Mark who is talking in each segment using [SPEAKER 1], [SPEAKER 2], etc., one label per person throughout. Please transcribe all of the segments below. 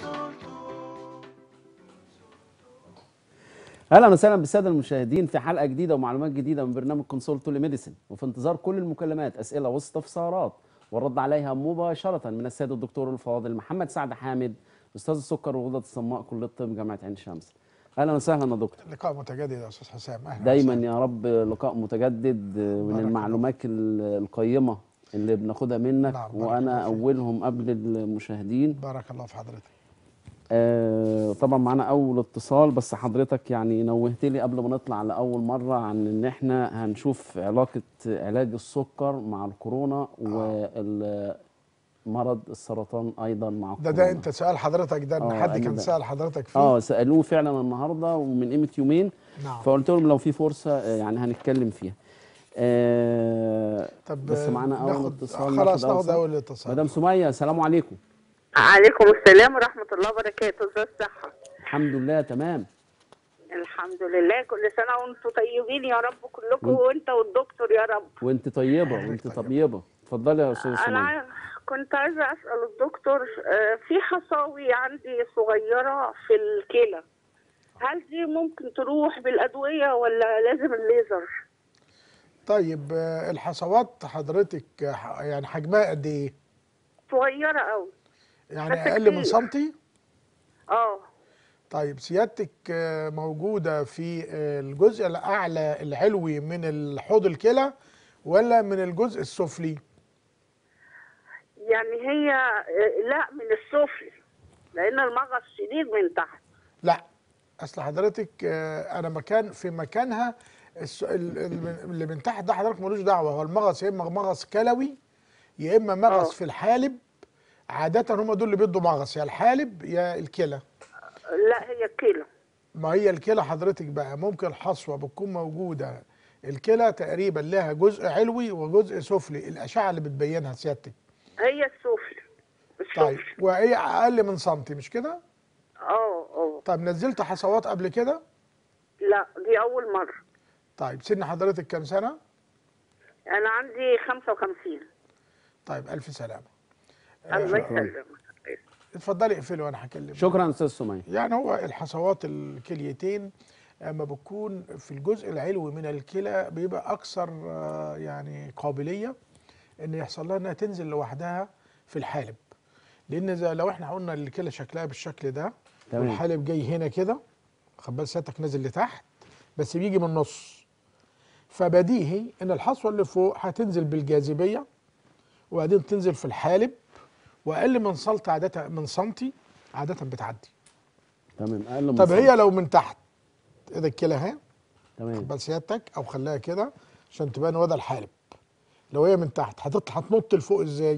[SPEAKER 1] اهلا وسهلا بالساده المشاهدين في حلقه جديده ومعلومات جديده من برنامج كونسول تولي ميديسن وفي انتظار كل المكالمات اسئله واستفسارات والرد عليها مباشره من السيد الدكتور الفاضل محمد سعد حامد استاذ السكر وغدد الصماء كليه الطب جامعه عين شمس اهلا وسهلا يا دكتور
[SPEAKER 2] لقاء متجدد يا استاذ حسام اهلا
[SPEAKER 1] دايما
[SPEAKER 2] وسهلا.
[SPEAKER 1] يا رب لقاء متجدد من
[SPEAKER 2] بارك
[SPEAKER 1] المعلومات ال- القيمه اللي بناخدها منك
[SPEAKER 2] نعم، بارك الله
[SPEAKER 1] وانا
[SPEAKER 2] فيك.
[SPEAKER 1] اولهم قبل المشاهدين
[SPEAKER 2] بارك الله في حضرتك
[SPEAKER 1] آه، طبعا معانا اول اتصال بس حضرتك يعني نوهت لي قبل ما نطلع لاول مره عن ان احنا هنشوف علاقه علاج السكر مع الكورونا ومرض السرطان ايضا مع
[SPEAKER 2] ده
[SPEAKER 1] الكورونا
[SPEAKER 2] ده انت سؤال حضرتك ده ان
[SPEAKER 1] آه،
[SPEAKER 2] حد
[SPEAKER 1] أنا
[SPEAKER 2] كان
[SPEAKER 1] ده.
[SPEAKER 2] سال حضرتك فيه
[SPEAKER 1] اه سالوه فعلا النهارده ومن قيمه يومين
[SPEAKER 2] نعم
[SPEAKER 1] فقلت لهم لو في فرصه آه، يعني هنتكلم فيها آه
[SPEAKER 2] طب
[SPEAKER 1] بس معانا اول
[SPEAKER 2] ناخد-
[SPEAKER 1] اتصال
[SPEAKER 2] خلاص
[SPEAKER 1] ناخد
[SPEAKER 2] ناخد
[SPEAKER 1] أول
[SPEAKER 2] اول اتصال
[SPEAKER 1] مدام سميه السلام عليكم
[SPEAKER 3] عليكم السلام ورحمة الله وبركاته ازي الصحة
[SPEAKER 1] الحمد لله تمام
[SPEAKER 3] الحمد لله كل سنة وانتم طيبين يا رب كلكم
[SPEAKER 1] وانت-
[SPEAKER 3] وانت والدكتور يا رب
[SPEAKER 1] وانت طيبه وانت طيبه اتفضلي يا استاذه
[SPEAKER 3] انا
[SPEAKER 1] سميه
[SPEAKER 3] ع- كنت عايزة اسأل الدكتور آه، في حصاوي عندي صغيرة في الكلى هل دي ممكن تروح بالأدوية ولا لازم الليزر؟
[SPEAKER 2] طيب آه، الحصوات حضرتك آه، ح- يعني حجمها قد ايه؟
[SPEAKER 3] صغيرة أوي
[SPEAKER 2] يعني
[SPEAKER 3] بس
[SPEAKER 2] اقل من
[SPEAKER 3] كتير.
[SPEAKER 2] سنتي؟
[SPEAKER 3] اه
[SPEAKER 2] طيب سيادتك آه، موجوده في آه، الجزء الاعلى العلوي من الحوض الكلى ولا من الجزء السفلي؟
[SPEAKER 3] يعني هي آه، لا من السفل لأن المغص شديد من تحت
[SPEAKER 2] لا اصل حضرتك آه، انا مكان في مكانها الس- ال- ال- اللي من تحت ده حضرتك ملوش دعوه هو المغص يا اما مغص كلوي يا اما مغص
[SPEAKER 3] آه.
[SPEAKER 2] في الحالب عاده هم دول اللي بيدوا مغص يا الحالب يا الكلى
[SPEAKER 3] لا هي الكلى
[SPEAKER 2] ما هي الكلى حضرتك بقى ممكن الحصوه بتكون موجوده الكلى تقريبا لها جزء علوي وجزء سفلي الاشعه اللي بتبينها سيادتك
[SPEAKER 3] هي السفل
[SPEAKER 2] طيب
[SPEAKER 3] السفل
[SPEAKER 2] وهي اقل من سنتي مش كده
[SPEAKER 3] اه اه
[SPEAKER 2] طيب نزلت حصوات قبل كده
[SPEAKER 3] لا دي أول مرة
[SPEAKER 2] طيب سن حضرتك كام سنه
[SPEAKER 3] أنا عندي 55
[SPEAKER 2] طيب الف سلامه
[SPEAKER 3] الله يسلمك
[SPEAKER 2] اتفضلي اقفلي وانا هكلمك
[SPEAKER 1] شكرا استاذ سميه
[SPEAKER 2] يعني هو الحصوات الكليتين اما بتكون في الجزء العلوي من الكلى بيبقى اكثر آه، يعني قابليه ان يحصل لها انها تنزل لوحدها في الحالب لان زي لو احنا قلنا الكلى شكلها بالشكل ده
[SPEAKER 1] تمام.
[SPEAKER 2] والحالب جاي هنا كده خد بال سيادتك نازل لتحت بس بيجي من النص فبديهي ان الحصوه اللي فوق هتنزل بالجاذبيه وبعدين تنزل في الحالب واقل من سنتي عاده من سنتي عاده بتعدي
[SPEAKER 1] تمام اقل من
[SPEAKER 2] طب
[SPEAKER 1] سنة.
[SPEAKER 2] هي لو من تحت ايدك كده اهي
[SPEAKER 1] تمام
[SPEAKER 2] بل سيادتك او خليها كده عشان تبان وضع الحالب لو هي من تحت هتطلع هتنط لفوق ازاي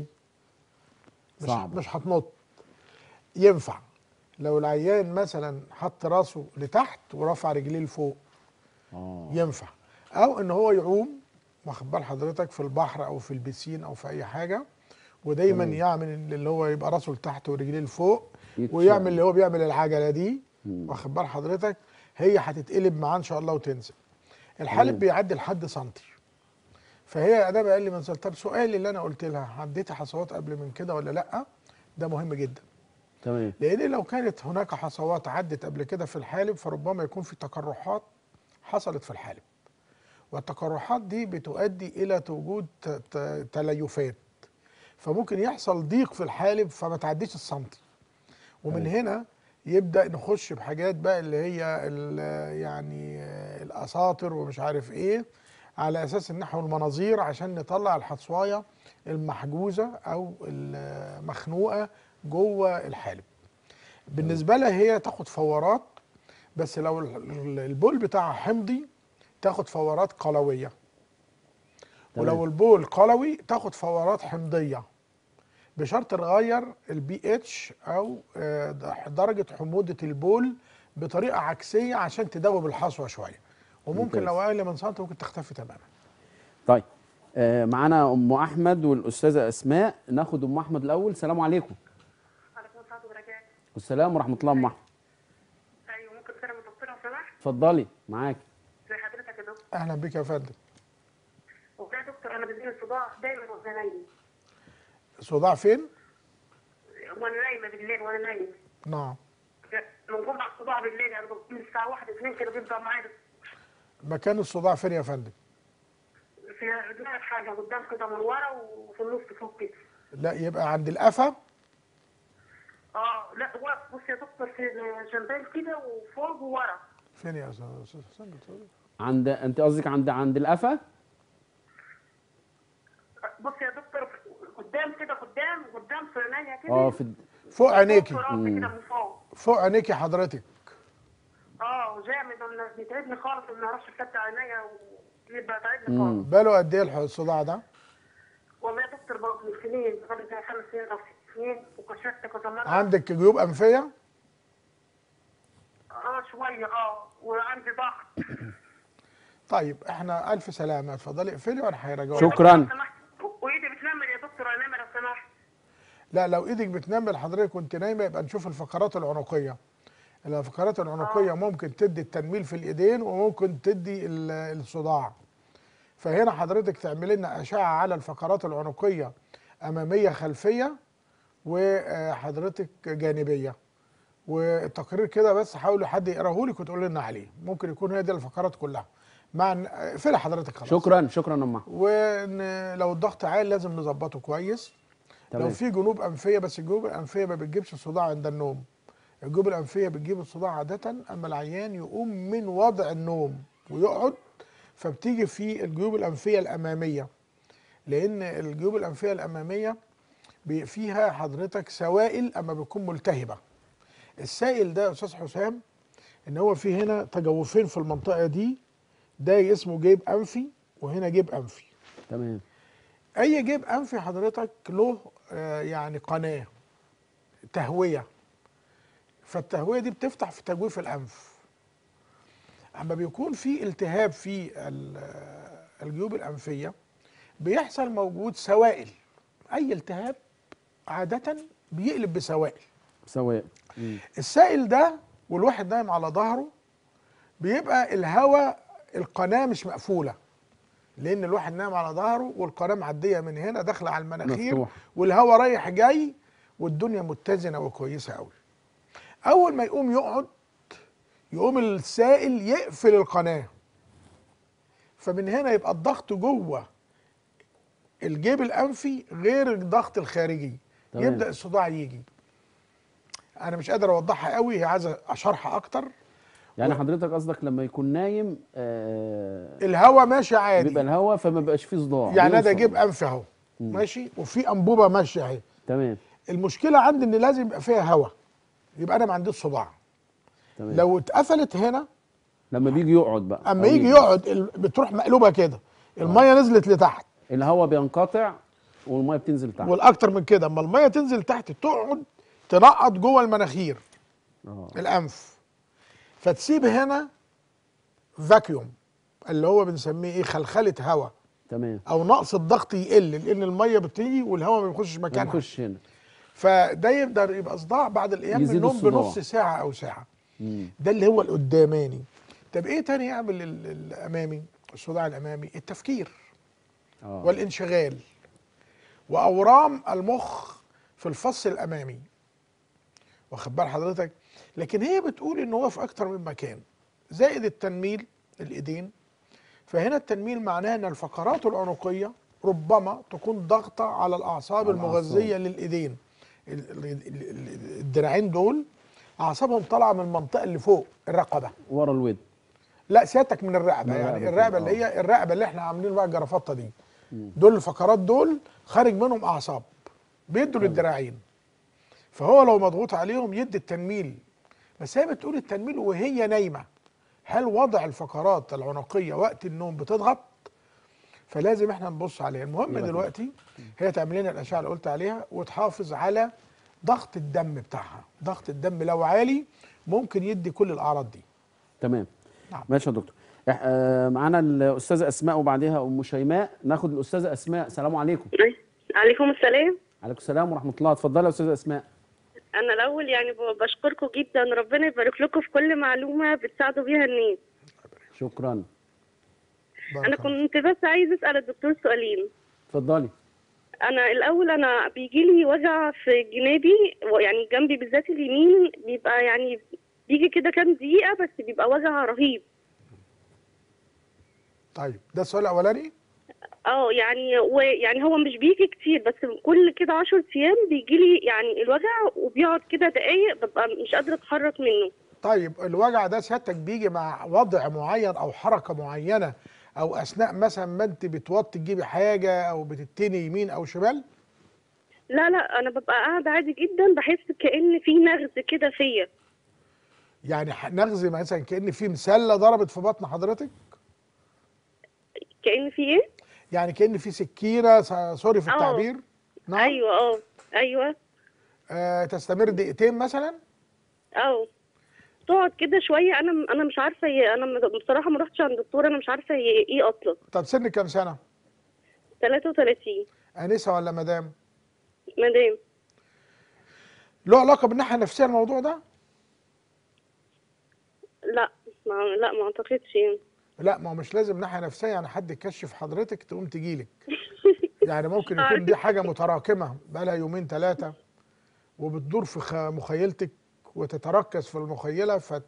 [SPEAKER 2] مش
[SPEAKER 1] صعب.
[SPEAKER 2] مش هتنط ينفع لو العيان مثلا حط راسه لتحت ورفع رجليه لفوق
[SPEAKER 1] اه
[SPEAKER 2] ينفع او ان هو يعوم واخد بال حضرتك في البحر او في البسين او في اي حاجه ودايما
[SPEAKER 1] تمام.
[SPEAKER 2] يعمل اللي هو يبقى راسه لتحت ورجليه لفوق
[SPEAKER 1] يتشال.
[SPEAKER 2] ويعمل اللي هو بيعمل العجله دي
[SPEAKER 1] مم.
[SPEAKER 2] واخد بال حضرتك هي هتتقلب معاه ان شاء الله وتنزل الحالب
[SPEAKER 1] تمام.
[SPEAKER 2] بيعدي لحد سنتي فهي ادام اقل من سنتي طب سؤالي اللي انا قلت لها عديتي حصوات قبل من كده ولا لا ده مهم جدا
[SPEAKER 1] تمام
[SPEAKER 2] لان لو كانت هناك حصوات عدت قبل كده في الحالب فربما يكون في تقرحات حصلت في الحالب والتقرحات دي بتؤدي الى وجود ت- ت- تليفات فممكن يحصل ضيق في الحالب فما تعديش السنتي ومن
[SPEAKER 1] أيوة.
[SPEAKER 2] هنا يبدا نخش بحاجات بقى اللي هي ال- يعني آه، الاساطر ومش عارف ايه على اساس ان نحو المناظير عشان نطلع الحصوايه المحجوزه او المخنوقه جوه الحالب بالنسبه لها هي تاخد فورات بس لو ال- ال- البول بتاعها حمضي تاخد فورات قلويه
[SPEAKER 1] تمام.
[SPEAKER 2] ولو البول قلوي تاخد فورات حمضيه بشرط نغير البي اتش او آه، درجه حموضه البول بطريقه عكسيه عشان تدوب الحصوه شويه وممكن
[SPEAKER 1] ممتاز.
[SPEAKER 2] لو اقل من سنتي ممكن تختفي تماما
[SPEAKER 1] طيب آه معانا ام احمد والاستاذه اسماء ناخد ام احمد الاول السلام عليكم
[SPEAKER 4] عليكم السلام وبركاته
[SPEAKER 1] والسلام ورحمه الله ام احمد
[SPEAKER 4] ايوه ممكن تكلم الدكتوره لو سمحت
[SPEAKER 1] اتفضلي معاك
[SPEAKER 4] زي حضرتك يا دكتور
[SPEAKER 2] اهلا بك يا فندم
[SPEAKER 4] والله يا دكتور انا بيجيلي صداع دايما وانا نايمه
[SPEAKER 2] صداع فين
[SPEAKER 4] وانا نايمه بالليل وانا نايمه
[SPEAKER 2] نعم
[SPEAKER 4] من جمعه الصداع بالليل يعني من الساعه 1 2 كده بيبدا معايا
[SPEAKER 2] مكان الصداع فين يا فندم
[SPEAKER 4] في دماغ حاجه قدام كده من ورا وفي النص فوق كده
[SPEAKER 2] لا يبقى عند القفا
[SPEAKER 4] اه لا هو بص يا دكتور في الجنبين كده وفوق وورا
[SPEAKER 2] فين يا استاذ أستاذ حسين بتقول؟
[SPEAKER 1] عند انت قصدك عند عند القفا
[SPEAKER 4] بص يا دكتور قدام كده قدام قدام في عينيا كده
[SPEAKER 1] اه في الد-
[SPEAKER 2] فوق عينيكي
[SPEAKER 4] فوق راسي كده من فوق
[SPEAKER 2] فوق عينيكي حضرتك
[SPEAKER 4] اه وجامد انا بيتعبني خالص ما اعرفش افتح عينيا ويبقى تعبني
[SPEAKER 1] مم.
[SPEAKER 4] خالص
[SPEAKER 2] باله قد ايه الح- الصداع ده
[SPEAKER 4] والله يا دكتور بقى من سنين بقى لي خمس سنين او ست سنين وكشفت كذا مره
[SPEAKER 2] عندك جيوب انفيه
[SPEAKER 4] اه شويه اه وعندي ضغط
[SPEAKER 2] طيب احنا الف سلامه اتفضلي اقفلي وانا هيراجعوا
[SPEAKER 1] شكراً.
[SPEAKER 4] لو سمحت. وايدي بتنمل يا دكتور انام لو سمحت
[SPEAKER 2] لا لو ايدك بتنام لحضرتك وانت نايمه يبقى نشوف الفقرات العنقيه الفقرات العنقيه ممكن تدي التنميل في الايدين وممكن تدي ال- الصداع فهنا حضرتك تعملي لنا اشعه على الفقرات العنقيه اماميه خلفيه وحضرتك جانبيه والتقرير كده بس حاولوا حد يقراه لك وتقول لنا عليه ممكن يكون هي دي الفقرات كلها مع إن- اقفلي حضرتك خلاص
[SPEAKER 1] شكرا شكرا يا أم
[SPEAKER 2] ولو الضغط عالي لازم نظبطه كويس لو
[SPEAKER 1] تمام
[SPEAKER 2] في جنوب انفيه بس الجنوب الانفيه ما بتجيبش صداع عند النوم الجنوب الانفيه بتجيب الصداع عاده اما العيان يقوم من وضع النوم ويقعد فبتيجي في الجيوب الانفيه الاماميه لان الجيوب الانفيه الاماميه بي- فيها حضرتك سوائل اما بتكون ملتهبه السائل ده يا استاذ حسام ان هو في هنا تجوفين في المنطقه دي ده اسمه جيب انفي وهنا جيب انفي
[SPEAKER 1] تمام
[SPEAKER 2] اي جيب انفي حضرتك له آه، يعني قناه تهويه فالتهويه دي بتفتح في تجويف الانف اما بيكون في التهاب في ال- آه، الجيوب الانفيه بيحصل موجود سوائل اي التهاب عاده بيقلب بسوائل
[SPEAKER 1] سواء مم.
[SPEAKER 2] السائل ده والواحد نايم على ظهره بيبقى الهواء القناه مش مقفوله لان الواحد نايم على ظهره والقناه معديه من هنا داخله على المناخير
[SPEAKER 1] مفتوح.
[SPEAKER 2] والهواء رايح جاي والدنيا متزنه وكويسه قوي اول ما يقوم يقعد يقوم السائل يقفل القناه فمن هنا يبقى الضغط جوه الجيب الانفي غير الضغط الخارجي
[SPEAKER 1] تمام.
[SPEAKER 2] يبدا الصداع يجي انا مش قادر اوضحها قوي هي عايزه شرح اكتر
[SPEAKER 1] يعني حضرتك قصدك لما يكون نايم آه
[SPEAKER 2] الهواء ماشي عادي
[SPEAKER 1] بيبقى الهواء فما بيبقاش فيه صداع
[SPEAKER 2] يعني ده
[SPEAKER 1] بيوصل.
[SPEAKER 2] جيب انف اهو ماشي وفي انبوبه ماشيه اهي
[SPEAKER 1] تمام
[SPEAKER 2] المشكله عندي ان لازم يبقى فيها هواء يبقى انا ما عنديش صداع
[SPEAKER 1] تمام
[SPEAKER 2] لو اتقفلت هنا
[SPEAKER 1] لما بيجي يقعد بقى
[SPEAKER 2] اما
[SPEAKER 1] أو
[SPEAKER 2] يجي يقعد ال- بتروح مقلوبه كده الميه نزلت لتحت
[SPEAKER 1] الهواء بينقطع والميه بتنزل تحت
[SPEAKER 2] والاكتر من كده اما الميه تنزل تحت تقعد تنقط جوه المناخير
[SPEAKER 1] اه
[SPEAKER 2] الانف فتسيب هنا فاكيوم اللي هو بنسميه ايه خلخله هواء
[SPEAKER 1] تمام
[SPEAKER 2] او نقص الضغط يقل لان الميه بتيجي والهواء ما بيخشش مكانها
[SPEAKER 1] بنخش هنا
[SPEAKER 2] فده يقدر يبقى صداع بعد القيام من
[SPEAKER 1] يزيد
[SPEAKER 2] النوم
[SPEAKER 1] الصداع.
[SPEAKER 2] بنص ساعه او ساعه
[SPEAKER 1] مم.
[SPEAKER 2] ده اللي هو القداماني طب ايه تاني يعمل ال- الامامي الصداع الامامي التفكير
[SPEAKER 1] اه
[SPEAKER 2] والانشغال واورام المخ في الفص الامامي واخد بال حضرتك لكن هي بتقول ان هو في اكتر من مكان زائد التنميل الايدين فهنا التنميل معناه ان الفقرات العنقيه ربما تكون ضاغطه على الاعصاب
[SPEAKER 1] على
[SPEAKER 2] المغذيه للايدين ال- ال- ال- ال- الدراعين دول اعصابهم طالعه من المنطقه اللي فوق الرقبه
[SPEAKER 1] ورا الود
[SPEAKER 2] لا سيادتك من الرقبه
[SPEAKER 1] من
[SPEAKER 2] يعني
[SPEAKER 1] الرقبة
[SPEAKER 2] الرقبه
[SPEAKER 1] كده،
[SPEAKER 2] اللي هي الرقبه اللي احنا عاملين بقى الجرافطه دي دول الفقرات دول خارج منهم اعصاب بيدوا للدراعين فهو لو مضغوط عليهم يدي التنميل بس هي بتقول التنميل وهي نايمه هل وضع الفقرات العنقيه وقت النوم بتضغط فلازم احنا نبص عليها المهم
[SPEAKER 1] يبقى
[SPEAKER 2] دلوقتي هي تعمل لنا الاشعه اللي قلت عليها وتحافظ على ضغط الدم بتاعها ضغط الدم لو عالي ممكن يدي كل الاعراض دي
[SPEAKER 1] تمام
[SPEAKER 2] نعم.
[SPEAKER 1] ماشي يا دكتور إح- آه، معانا الاستاذه اسماء وبعديها ام شيماء ناخد الاستاذه اسماء السلام عليكم
[SPEAKER 3] عليكم السلام
[SPEAKER 1] عليكم السلام ورحمه الله اتفضلي يا استاذه اسماء
[SPEAKER 3] انا الاول يعني ب- بشكركم جدا ربنا يبارك لكم في كل معلومه بتساعدوا بيها الناس
[SPEAKER 1] شكرا
[SPEAKER 3] انا كنت بس عايز اسال الدكتور سؤالين
[SPEAKER 1] اتفضلي
[SPEAKER 3] انا الاول انا بيجي لي وجع في جنابي يعني جنبي بالذات اليمين بيبقى يعني بيجي كده كام دقيقه بس بيبقى وجع رهيب
[SPEAKER 2] طيب ده السؤال الاولاني
[SPEAKER 3] اه يعني ويعني هو مش بيجي كتير بس كل كده 10 ايام بيجي لي يعني الوجع وبيقعد كده دقايق ببقى مش قادره اتحرك منه
[SPEAKER 2] طيب الوجع ده سيادتك بيجي مع وضع معين او حركه معينه او اثناء مثلا ما انت بتوطي تجيبي حاجه او بتتني يمين او شمال
[SPEAKER 3] لا لا انا ببقى قاعده عادي جدا بحس كأن في نغز كده فيا
[SPEAKER 2] يعني ح- نغز مثلا كان في مسله ضربت في بطن حضرتك
[SPEAKER 3] كأن في ايه
[SPEAKER 2] يعني كان في سكينه س- سوري في
[SPEAKER 3] آه.
[SPEAKER 2] التعبير نعم
[SPEAKER 3] ايوه اه ايوه
[SPEAKER 2] آه تستمر دقيقتين مثلا
[SPEAKER 3] اه تقعد كده شويه انا انا مش عارفه هي انا م- بصراحه ما رحتش عند دكتور انا مش عارفه هي ايه اصلا
[SPEAKER 2] طب سنك كام سنه
[SPEAKER 3] 33
[SPEAKER 2] انسه ولا مدام
[SPEAKER 3] مدام
[SPEAKER 2] له علاقه بالناحيه النفسيه الموضوع ده
[SPEAKER 3] لا ما لا ما اعتقدش يعني
[SPEAKER 2] لا ما هو مش لازم ناحيه نفسيه يعني حد يكشف حضرتك تقوم تجيلك يعني ممكن يكون دي حاجه متراكمه بقالها يومين ثلاثه وبتدور في خ- مخيلتك وتتركز في المخيله فت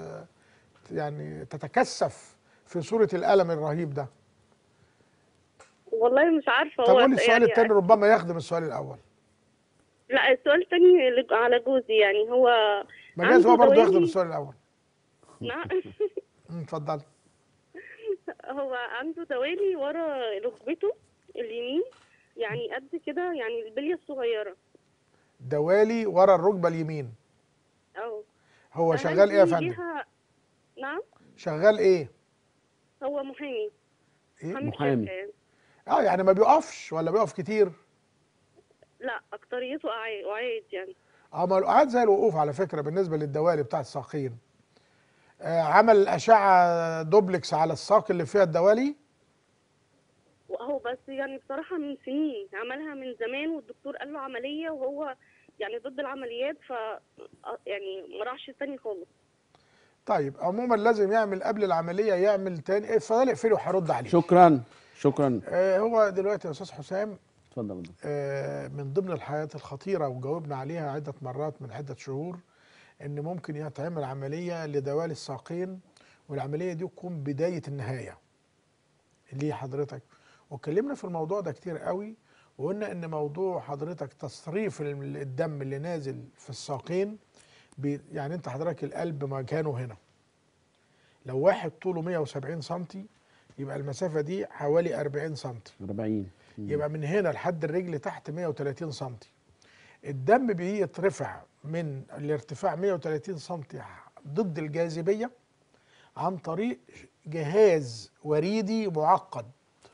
[SPEAKER 2] يعني تتكثف في صوره الالم الرهيب ده
[SPEAKER 3] والله مش عارفه
[SPEAKER 2] طب
[SPEAKER 3] هو
[SPEAKER 2] قولي السؤال
[SPEAKER 3] يعني
[SPEAKER 2] الثاني ربما يخدم السؤال الاول
[SPEAKER 3] لا السؤال الثاني لج- على جوزي يعني هو
[SPEAKER 2] ما جاز هو
[SPEAKER 3] عنده
[SPEAKER 2] برضه يخدم
[SPEAKER 3] دوالي-
[SPEAKER 2] السؤال الاول
[SPEAKER 3] نعم
[SPEAKER 2] أمم، اتفضل
[SPEAKER 3] هو عنده دوالي ورا ركبته اليمين يعني قد كده يعني البليه الصغيره
[SPEAKER 2] دوالي ورا الركبه اليمين
[SPEAKER 3] اه
[SPEAKER 2] هو
[SPEAKER 3] فهل
[SPEAKER 2] شغال ايه يا
[SPEAKER 3] دي
[SPEAKER 2] فندم
[SPEAKER 3] ليها- نعم
[SPEAKER 2] شغال ايه
[SPEAKER 3] هو محامي
[SPEAKER 2] ايه
[SPEAKER 3] محامي
[SPEAKER 1] محامي.
[SPEAKER 3] شركة يعني.
[SPEAKER 2] اه يعني ما بيقفش ولا بيقف كتير
[SPEAKER 3] لا اكتريته قعاد قعاد يعني
[SPEAKER 2] اه ما القعاد زي الوقوف على فكره بالنسبه للدوالي بتاع الساقين آه عمل اشعه دوبلكس على الساق اللي فيها الدوالي
[SPEAKER 3] وهو بس يعني بصراحة من سنين عملها من زمان والدكتور قال له عملية وهو يعني ضد العمليات ف يعني ما راحش تاني خالص
[SPEAKER 2] طيب عموما لازم يعمل قبل العمليه يعمل تاني إيه، اتفضل اقفلي وهرد عليه
[SPEAKER 1] شكرا شكرا
[SPEAKER 2] آه هو دلوقتي يا استاذ حسام
[SPEAKER 1] اتفضل يا دكتور.
[SPEAKER 2] آه من ضمن الحالات الخطيره وجاوبنا عليها عده مرات من عده شهور ان ممكن يتعمل عمليه لدوالي الساقين والعمليه دي تكون بدايه النهايه ليه حضرتك واتكلمنا في الموضوع ده كتير قوي وقلنا ان موضوع حضرتك تصريف ال- الدم اللي نازل في الساقين بي يعني انت حضرتك القلب مكانه هنا لو واحد طوله 170 سنتي يبقى المسافه دي حوالي 40 سنتي
[SPEAKER 1] 40
[SPEAKER 2] يبقى من هنا لحد الرجل تحت 130 سنتي الدم بيترفع من الارتفاع 130 سنتي ضد الجاذبية عن طريق جهاز وريدي معقد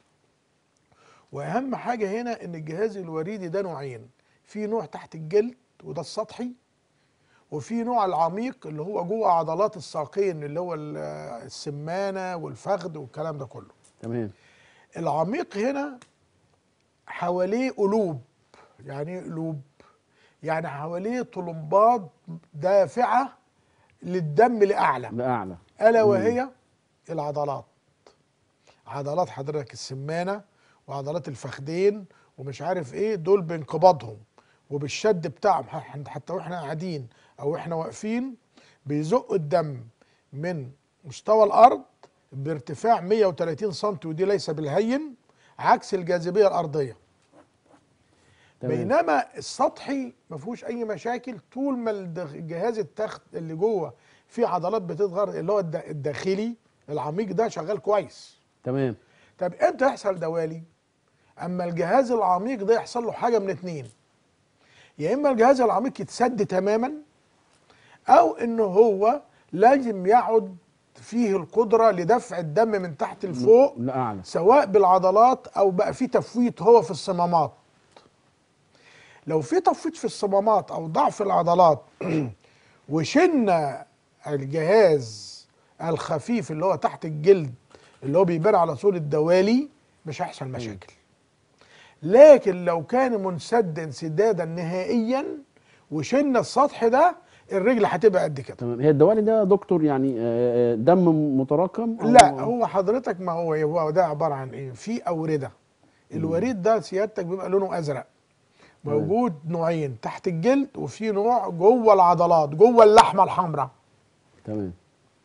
[SPEAKER 2] واهم حاجة هنا ان الجهاز الوريدي ده نوعين في نوع تحت الجلد وده السطحي وفي نوع العميق اللي هو جوه عضلات الساقين اللي هو ال- السمانة والفخذ والكلام ده كله
[SPEAKER 1] تمام
[SPEAKER 2] العميق هنا حواليه قلوب يعني ايه قلوب يعني حواليه طلمبات دافعة للدم لأعلى
[SPEAKER 1] لأعلى
[SPEAKER 2] ألا وهي العضلات عضلات حضرتك السمانة وعضلات الفخدين ومش عارف ايه دول بانقباضهم وبالشد بتاعهم ح- حتى واحنا قاعدين او احنا واقفين بيزقوا الدم من مستوى الارض بارتفاع 130 سم ودي ليس بالهين عكس الجاذبيه الارضيه
[SPEAKER 1] تمام
[SPEAKER 2] بينما السطحي ما فيهوش اي مشاكل طول ما الدخ- الجهاز التخت اللي جوه فيه عضلات بتظهر اللي هو الد- الداخلي العميق ده شغال كويس
[SPEAKER 1] تمام
[SPEAKER 2] طب امتى يحصل دوالي اما الجهاز العميق ده يحصل له حاجه من اتنين يا اما الجهاز العميق يتسد تماما او انه هو لازم يعد فيه القدره لدفع الدم من تحت لفوق
[SPEAKER 1] لأعلى
[SPEAKER 2] سواء بالعضلات او بقى في تفويت هو في الصمامات لو في تفويت في الصمامات او ضعف العضلات وشلنا الجهاز الخفيف اللي هو تحت الجلد اللي هو بيبان على صورة دوالي مش هيحصل مشاكل لكن لو كان منسد انسدادا نهائيا وشلنا السطح ده الرجل هتبقى قد كده
[SPEAKER 1] تمام هي الدوالي ده يا دكتور يعني آه، آه، دم متراكم أو-
[SPEAKER 2] لا هو حضرتك ما هو هو ده عباره عن ايه في اورده الوريد ده سيادتك بيبقى لونه ازرق موجود نوعين تحت الجلد وفي نوع جوه العضلات جوه اللحمه الحمراء
[SPEAKER 1] تمام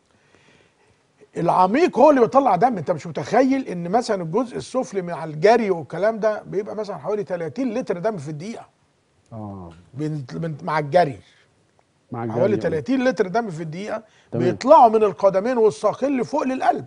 [SPEAKER 2] العميق هو اللي بيطلع دم انت مش متخيل ان مثلا الجزء السفلي مع الجري والكلام ده بيبقى مثلا حوالي 30 لتر دم في الدقيقه
[SPEAKER 1] اه
[SPEAKER 2] بين- من- مع الجري
[SPEAKER 1] مع الجري
[SPEAKER 2] حوالي
[SPEAKER 1] آه.
[SPEAKER 2] 30 لتر دم في الدقيقه
[SPEAKER 1] تمام.
[SPEAKER 2] بيطلعوا من القدمين والساقين لفوق للقلب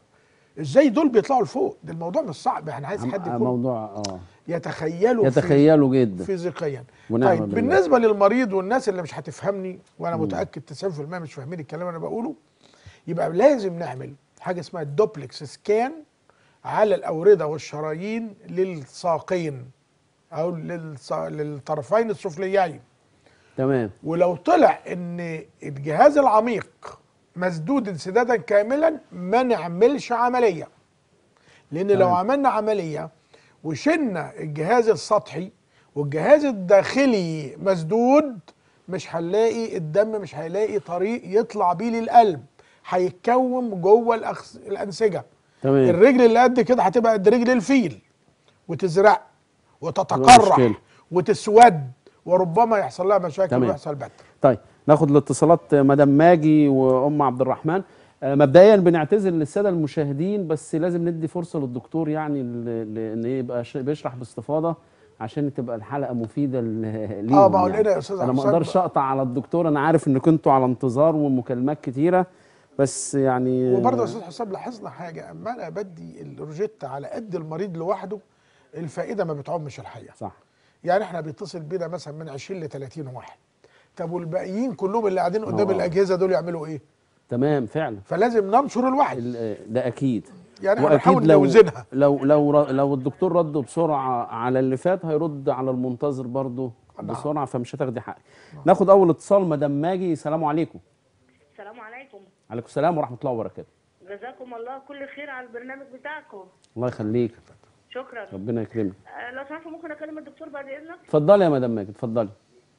[SPEAKER 2] ازاي دول بيطلعوا لفوق ده الموضوع مش صعب احنا عايز
[SPEAKER 1] عم-
[SPEAKER 2] حد
[SPEAKER 1] آه،
[SPEAKER 2] يكون
[SPEAKER 1] موضوع اه
[SPEAKER 2] يتخيله في-
[SPEAKER 1] يتخيلوا جدا
[SPEAKER 2] فيزيقيا
[SPEAKER 1] ونعم
[SPEAKER 2] طيب
[SPEAKER 1] بالله.
[SPEAKER 2] بالنسبه للمريض والناس اللي مش هتفهمني وانا متاكد 90% مش فاهمين الكلام اللي انا بقوله يبقى لازم نعمل حاجه اسمها الدوبلكس سكان على الاورده والشرايين للساقين او للص- للطرفين السفليين
[SPEAKER 1] تمام
[SPEAKER 2] ولو طلع ان الجهاز العميق مسدود انسدادا كاملا ما نعملش عمليه لان لو
[SPEAKER 1] تمام.
[SPEAKER 2] عملنا عمليه وشلنا الجهاز السطحي والجهاز الداخلي مسدود مش هنلاقي الدم مش هيلاقي طريق يطلع بيه للقلب هيتكون جوه الأخس... الانسجه
[SPEAKER 1] تمام
[SPEAKER 2] الرجل اللي قد كده هتبقى قد رجل الفيل وتزرق وتتقرح
[SPEAKER 1] مشكلة.
[SPEAKER 2] وتسود وربما يحصل لها مشاكل
[SPEAKER 1] تمام.
[SPEAKER 2] ويحصل بتر
[SPEAKER 1] طيب ناخد الاتصالات مدام ماجي وام عبد الرحمن آه، مبدئيا بنعتذر للساده المشاهدين بس لازم ندي فرصه للدكتور يعني ل- ل- ان يبقى ش- بيشرح باستفاضه عشان تبقى الحلقه مفيده ل- ليهم
[SPEAKER 2] اه ما هو
[SPEAKER 1] يعني.
[SPEAKER 2] لنا يا استاذ
[SPEAKER 1] انا ما
[SPEAKER 2] حسام
[SPEAKER 1] اقدرش اقطع على الدكتور انا عارف ان كنتوا على انتظار ومكالمات كتيره بس يعني
[SPEAKER 2] وبرضه يا استاذ حسام لاحظنا حاجه اما انا بدي الروجيتا على قد المريض لوحده الفائده ما بتعمش الحقيقه
[SPEAKER 1] صح
[SPEAKER 2] يعني احنا بيتصل بينا مثلا من 20 ل 30 واحد طب والباقيين كلهم اللي قاعدين قدام
[SPEAKER 1] آه.
[SPEAKER 2] الاجهزه دول يعملوا ايه
[SPEAKER 1] تمام فعلا
[SPEAKER 2] فلازم ننشر الوعي
[SPEAKER 1] ال- ده اكيد
[SPEAKER 2] يعني احنا بنحاول
[SPEAKER 1] لو
[SPEAKER 2] نوزنها
[SPEAKER 1] لو لو ر- لو الدكتور رد بسرعه على اللي فات هيرد على المنتظر برضه
[SPEAKER 2] نعم.
[SPEAKER 1] بسرعه فمش هتاخدي حقك ناخد اول اتصال مدام ماجي السلام عليكم
[SPEAKER 4] السلام عليكم
[SPEAKER 1] عليكم السلام ورحمه الله وبركاته
[SPEAKER 4] جزاكم الله كل خير على البرنامج بتاعكم
[SPEAKER 1] الله يخليك
[SPEAKER 4] شكرا
[SPEAKER 1] ربنا يكرمك
[SPEAKER 4] آه، لو سمحت ممكن اكلم الدكتور بعد اذنك
[SPEAKER 1] اتفضلي يا مدام ماجي اتفضلي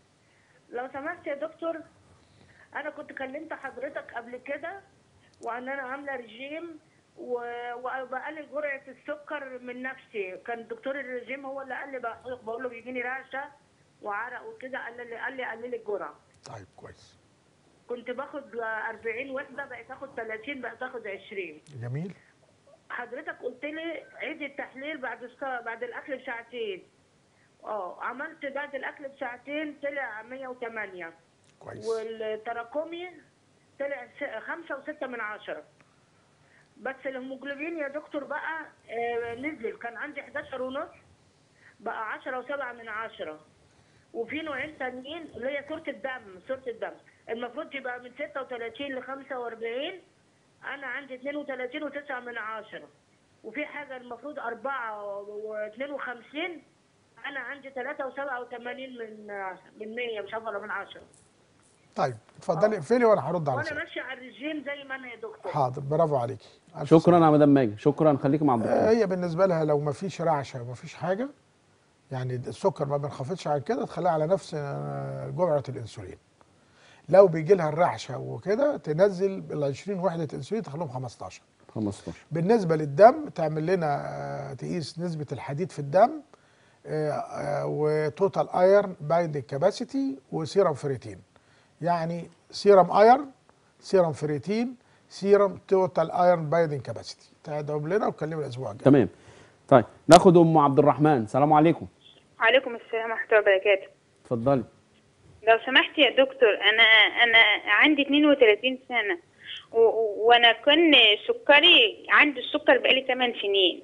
[SPEAKER 4] لو سمحت يا دكتور انا كنت كلمت حضرتك قبل كده وان انا عامله رجيم و- وبقلل جرعه السكر من نفسي كان دكتور الرجيم هو اللي قال لي بقى- بقول له بيجيني رعشه وعرق وكده قال لي قال لي قلل الجرعه
[SPEAKER 2] طيب كويس
[SPEAKER 4] كنت باخد 40 وحده بقيت اخد 30 بقيت اخد 20
[SPEAKER 2] جميل
[SPEAKER 4] حضرتك قلت لي عيد التحليل بعد الس- بعد الاكل بساعتين اه عملت بعد الاكل بساعتين طلع 108
[SPEAKER 2] كويس
[SPEAKER 4] والتراكمي طلع س- خمسة وستة من عشرة بس الهيموجلوبين يا دكتور بقى آه، نزل كان عندي 11 ونص بقى 10 وسبعة من عشرة وفي نوعين تانيين اللي هي صورة الدم صورة الدم المفروض تبقى من 36 ل 45 أنا عندي 32 وتسعة من عشرة وفي حاجة المفروض 4 و52 أنا عندي 3 و87 من من 100 مش عارفة ولا من 10
[SPEAKER 2] طيب اتفضلي اقفلي وانا هرد على
[SPEAKER 4] وانا
[SPEAKER 2] سؤالك
[SPEAKER 4] ماشيه على الرجيم زي ما انا يا دكتور
[SPEAKER 2] حاضر برافو عليكي ألف
[SPEAKER 1] شكرا يا مدام ماجي شكرا خليكي مع
[SPEAKER 2] آه،
[SPEAKER 1] الدكتور
[SPEAKER 2] هي بالنسبه لها لو ما فيش رعشه وما فيش حاجه يعني السكر ما بنخفضش عن كده تخليها على نفس آه، جرعه الانسولين لو بيجي لها الرعشه وكده تنزل ال 20 وحده انسولين تخليهم 15
[SPEAKER 1] 15
[SPEAKER 2] بالنسبه للدم تعمل لنا آه، تقيس نسبه الحديد في الدم آه، آه، وتوتال ايرن بايندنج كاباسيتي وسيرم فريتين يعني سيرم ايرن سيرم فريتين سيرم توتال ايرن بايندنج كاباسيتي تعدهم لنا وكلمنا الاسبوع الجاي
[SPEAKER 1] تمام طيب ناخد ام عبد الرحمن السلام عليكم
[SPEAKER 5] عليكم السلام ورحمة الله وبركاته
[SPEAKER 1] اتفضلي
[SPEAKER 5] لو سمحت يا دكتور أنا أنا عندي 32 سنة و- و- وأنا كان سكري عندي السكر بقالي 8 سنين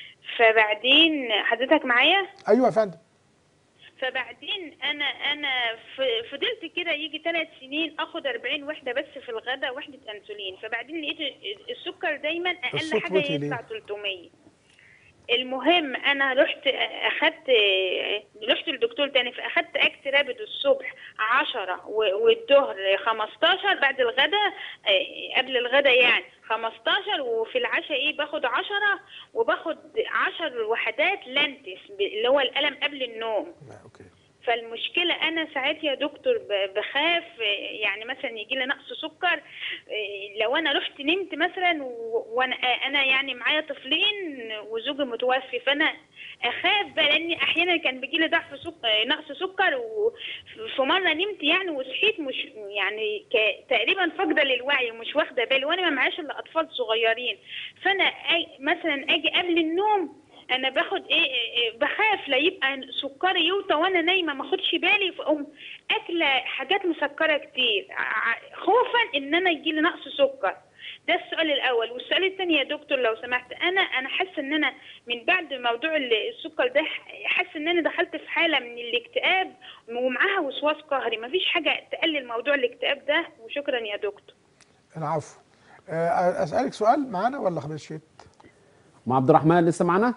[SPEAKER 5] فبعدين حضرتك معايا
[SPEAKER 2] ايوه يا فندم
[SPEAKER 5] فبعدين انا انا ف- فضلت كده يجي ثلاث سنين اخد 40 وحده بس في الغداء وحده انسولين فبعدين لقيت السكر دايما اقل
[SPEAKER 2] الصوت
[SPEAKER 5] حاجه
[SPEAKER 2] وطي ليه؟
[SPEAKER 5] يطلع 300 المهم انا رحت اخدت رحت للدكتور تاني فاخدت اكس رابد الصبح 10 و- والظهر 15 بعد الغداء آه، قبل الغداء يعني 15 وفي العشاء ايه باخد 10 وباخد 10 وحدات لانتس ب- اللي هو الالم قبل النوم
[SPEAKER 2] لا، اوكي
[SPEAKER 5] فالمشكله انا ساعات يا دكتور ب- بخاف آه، يعني مثلا يجي لي نقص سكر آه، لو انا رحت نمت مثلا و- وانا آه، انا يعني معايا طفلين وزوجي متوفي فانا اخاف بقى لاني احيانا كان بيجي لي ضعف سكر نقص سكر وفي مره نمت يعني وصحيت مش يعني ك- تقريبا فاقده للوعي ومش واخده بالي وانا ما معاش الا اطفال صغيرين فانا أي مثلا اجي قبل النوم انا باخد ايه, إيه بخاف لا يبقى سكري يوطى وانا نايمه ما اخدش بالي فاقوم اكله حاجات مسكره كتير ع- خوفا ان انا يجي لي نقص سكر ده السؤال الاول والسؤال الثاني يا دكتور لو سمحت انا انا حاسه ان انا من بعد موضوع ال- السكر ده حاسه ان انا دخلت في حاله من الاكتئاب ومعاها وسواس قهري مفيش حاجه تقلل موضوع الاكتئاب ده وشكرا يا دكتور
[SPEAKER 2] العفو آه، اسالك سؤال معانا ولا مشيت
[SPEAKER 1] مع عبد الرحمن لسه معانا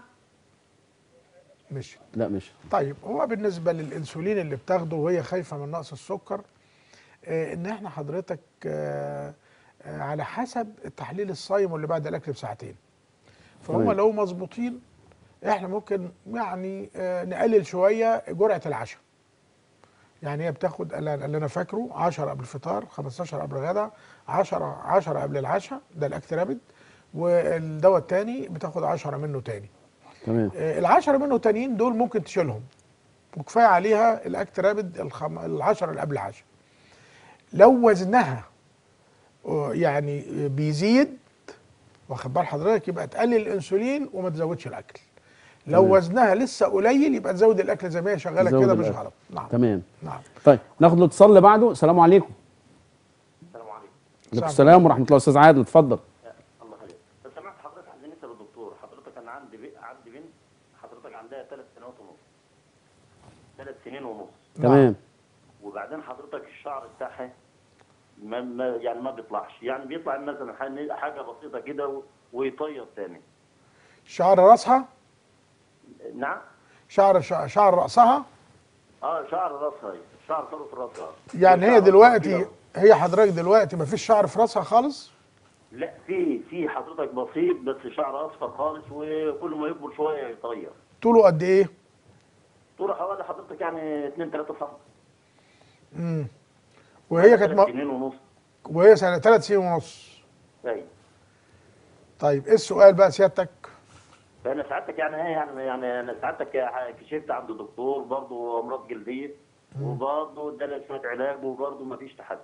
[SPEAKER 2] مشيت
[SPEAKER 1] لا مش
[SPEAKER 2] طيب هو بالنسبه للانسولين اللي بتاخده وهي خايفه من نقص السكر آه، ان احنا حضرتك آه، آه، على حسب التحليل الصايم واللي بعد الاكل بساعتين فهم
[SPEAKER 1] تمام.
[SPEAKER 2] لو مظبوطين احنا ممكن يعني آه، نقلل شويه جرعه العشاء يعني هي بتاخد اللي اللي انا فاكره 10 قبل الفطار 15 قبل الغداء 10 10 قبل العشاء ده الاكترابيد والدواء الثاني بتاخد 10 منه تاني
[SPEAKER 1] تمام
[SPEAKER 2] آه، العشرة منه تانيين دول ممكن تشيلهم وكفايه عليها الاكت رابد الخم... العشرة اللي قبل العشاء لو وزنها آه، يعني آه، بيزيد واخد بال حضرتك يبقى تقلل الانسولين وما تزودش الاكل لو
[SPEAKER 1] تمام.
[SPEAKER 2] وزنها لسه قليل يبقى تزود الاكل زي ما هي شغاله
[SPEAKER 1] تزود
[SPEAKER 2] كده مش
[SPEAKER 1] الأكل.
[SPEAKER 2] غلط نعم
[SPEAKER 1] تمام
[SPEAKER 2] نعم
[SPEAKER 1] طيب ناخد الاتصال اللي بعده السلام عليكم
[SPEAKER 6] السلام عليكم
[SPEAKER 1] عليكم السلام ورحمه الله استاذ عادل اتفضل
[SPEAKER 6] الله يخليك لو سمحت حضرتك عايزين نسال الدكتور حضرتك انا عندي بي... عندي بنت حضرتك عندها ثلاث سنوات ونص ثلاث سنين ونص
[SPEAKER 1] تمام
[SPEAKER 6] وبعدين حضرتك الشعر بتاعها ما... ما يعني ما بيطلعش يعني بيطلع مثلا حاجه حاجة بسيطه كده و... ويطير تاني
[SPEAKER 2] شعر راسها
[SPEAKER 6] نعم
[SPEAKER 2] شعر شعر, شعر راسها
[SPEAKER 6] اه شعر راسها شعر طرف راسها
[SPEAKER 2] يعني هي
[SPEAKER 6] شعر
[SPEAKER 2] دلوقتي
[SPEAKER 6] كده.
[SPEAKER 2] هي حضرتك دلوقتي ما فيش شعر في راسها خالص
[SPEAKER 6] لا في في حضرتك بسيط بس شعر اصفر خالص وكل ما يكبر شويه يطير
[SPEAKER 2] طوله قد ايه
[SPEAKER 6] طول حوالي حضرتك يعني 2 3 سم
[SPEAKER 2] امم وهي كانت
[SPEAKER 6] ثلاث
[SPEAKER 2] م...
[SPEAKER 6] سنين ونص
[SPEAKER 2] وهي سنه ثلاث سنين ونص
[SPEAKER 6] ايوه
[SPEAKER 2] طيب ايه السؤال بقى سيادتك
[SPEAKER 6] فانا سعادتك يعني ايه يعني يعني انا سعادتك كشفت عند دكتور برضه امراض جلديه وبرضه اداني شويه علاج وبرضه ما فيش تحسن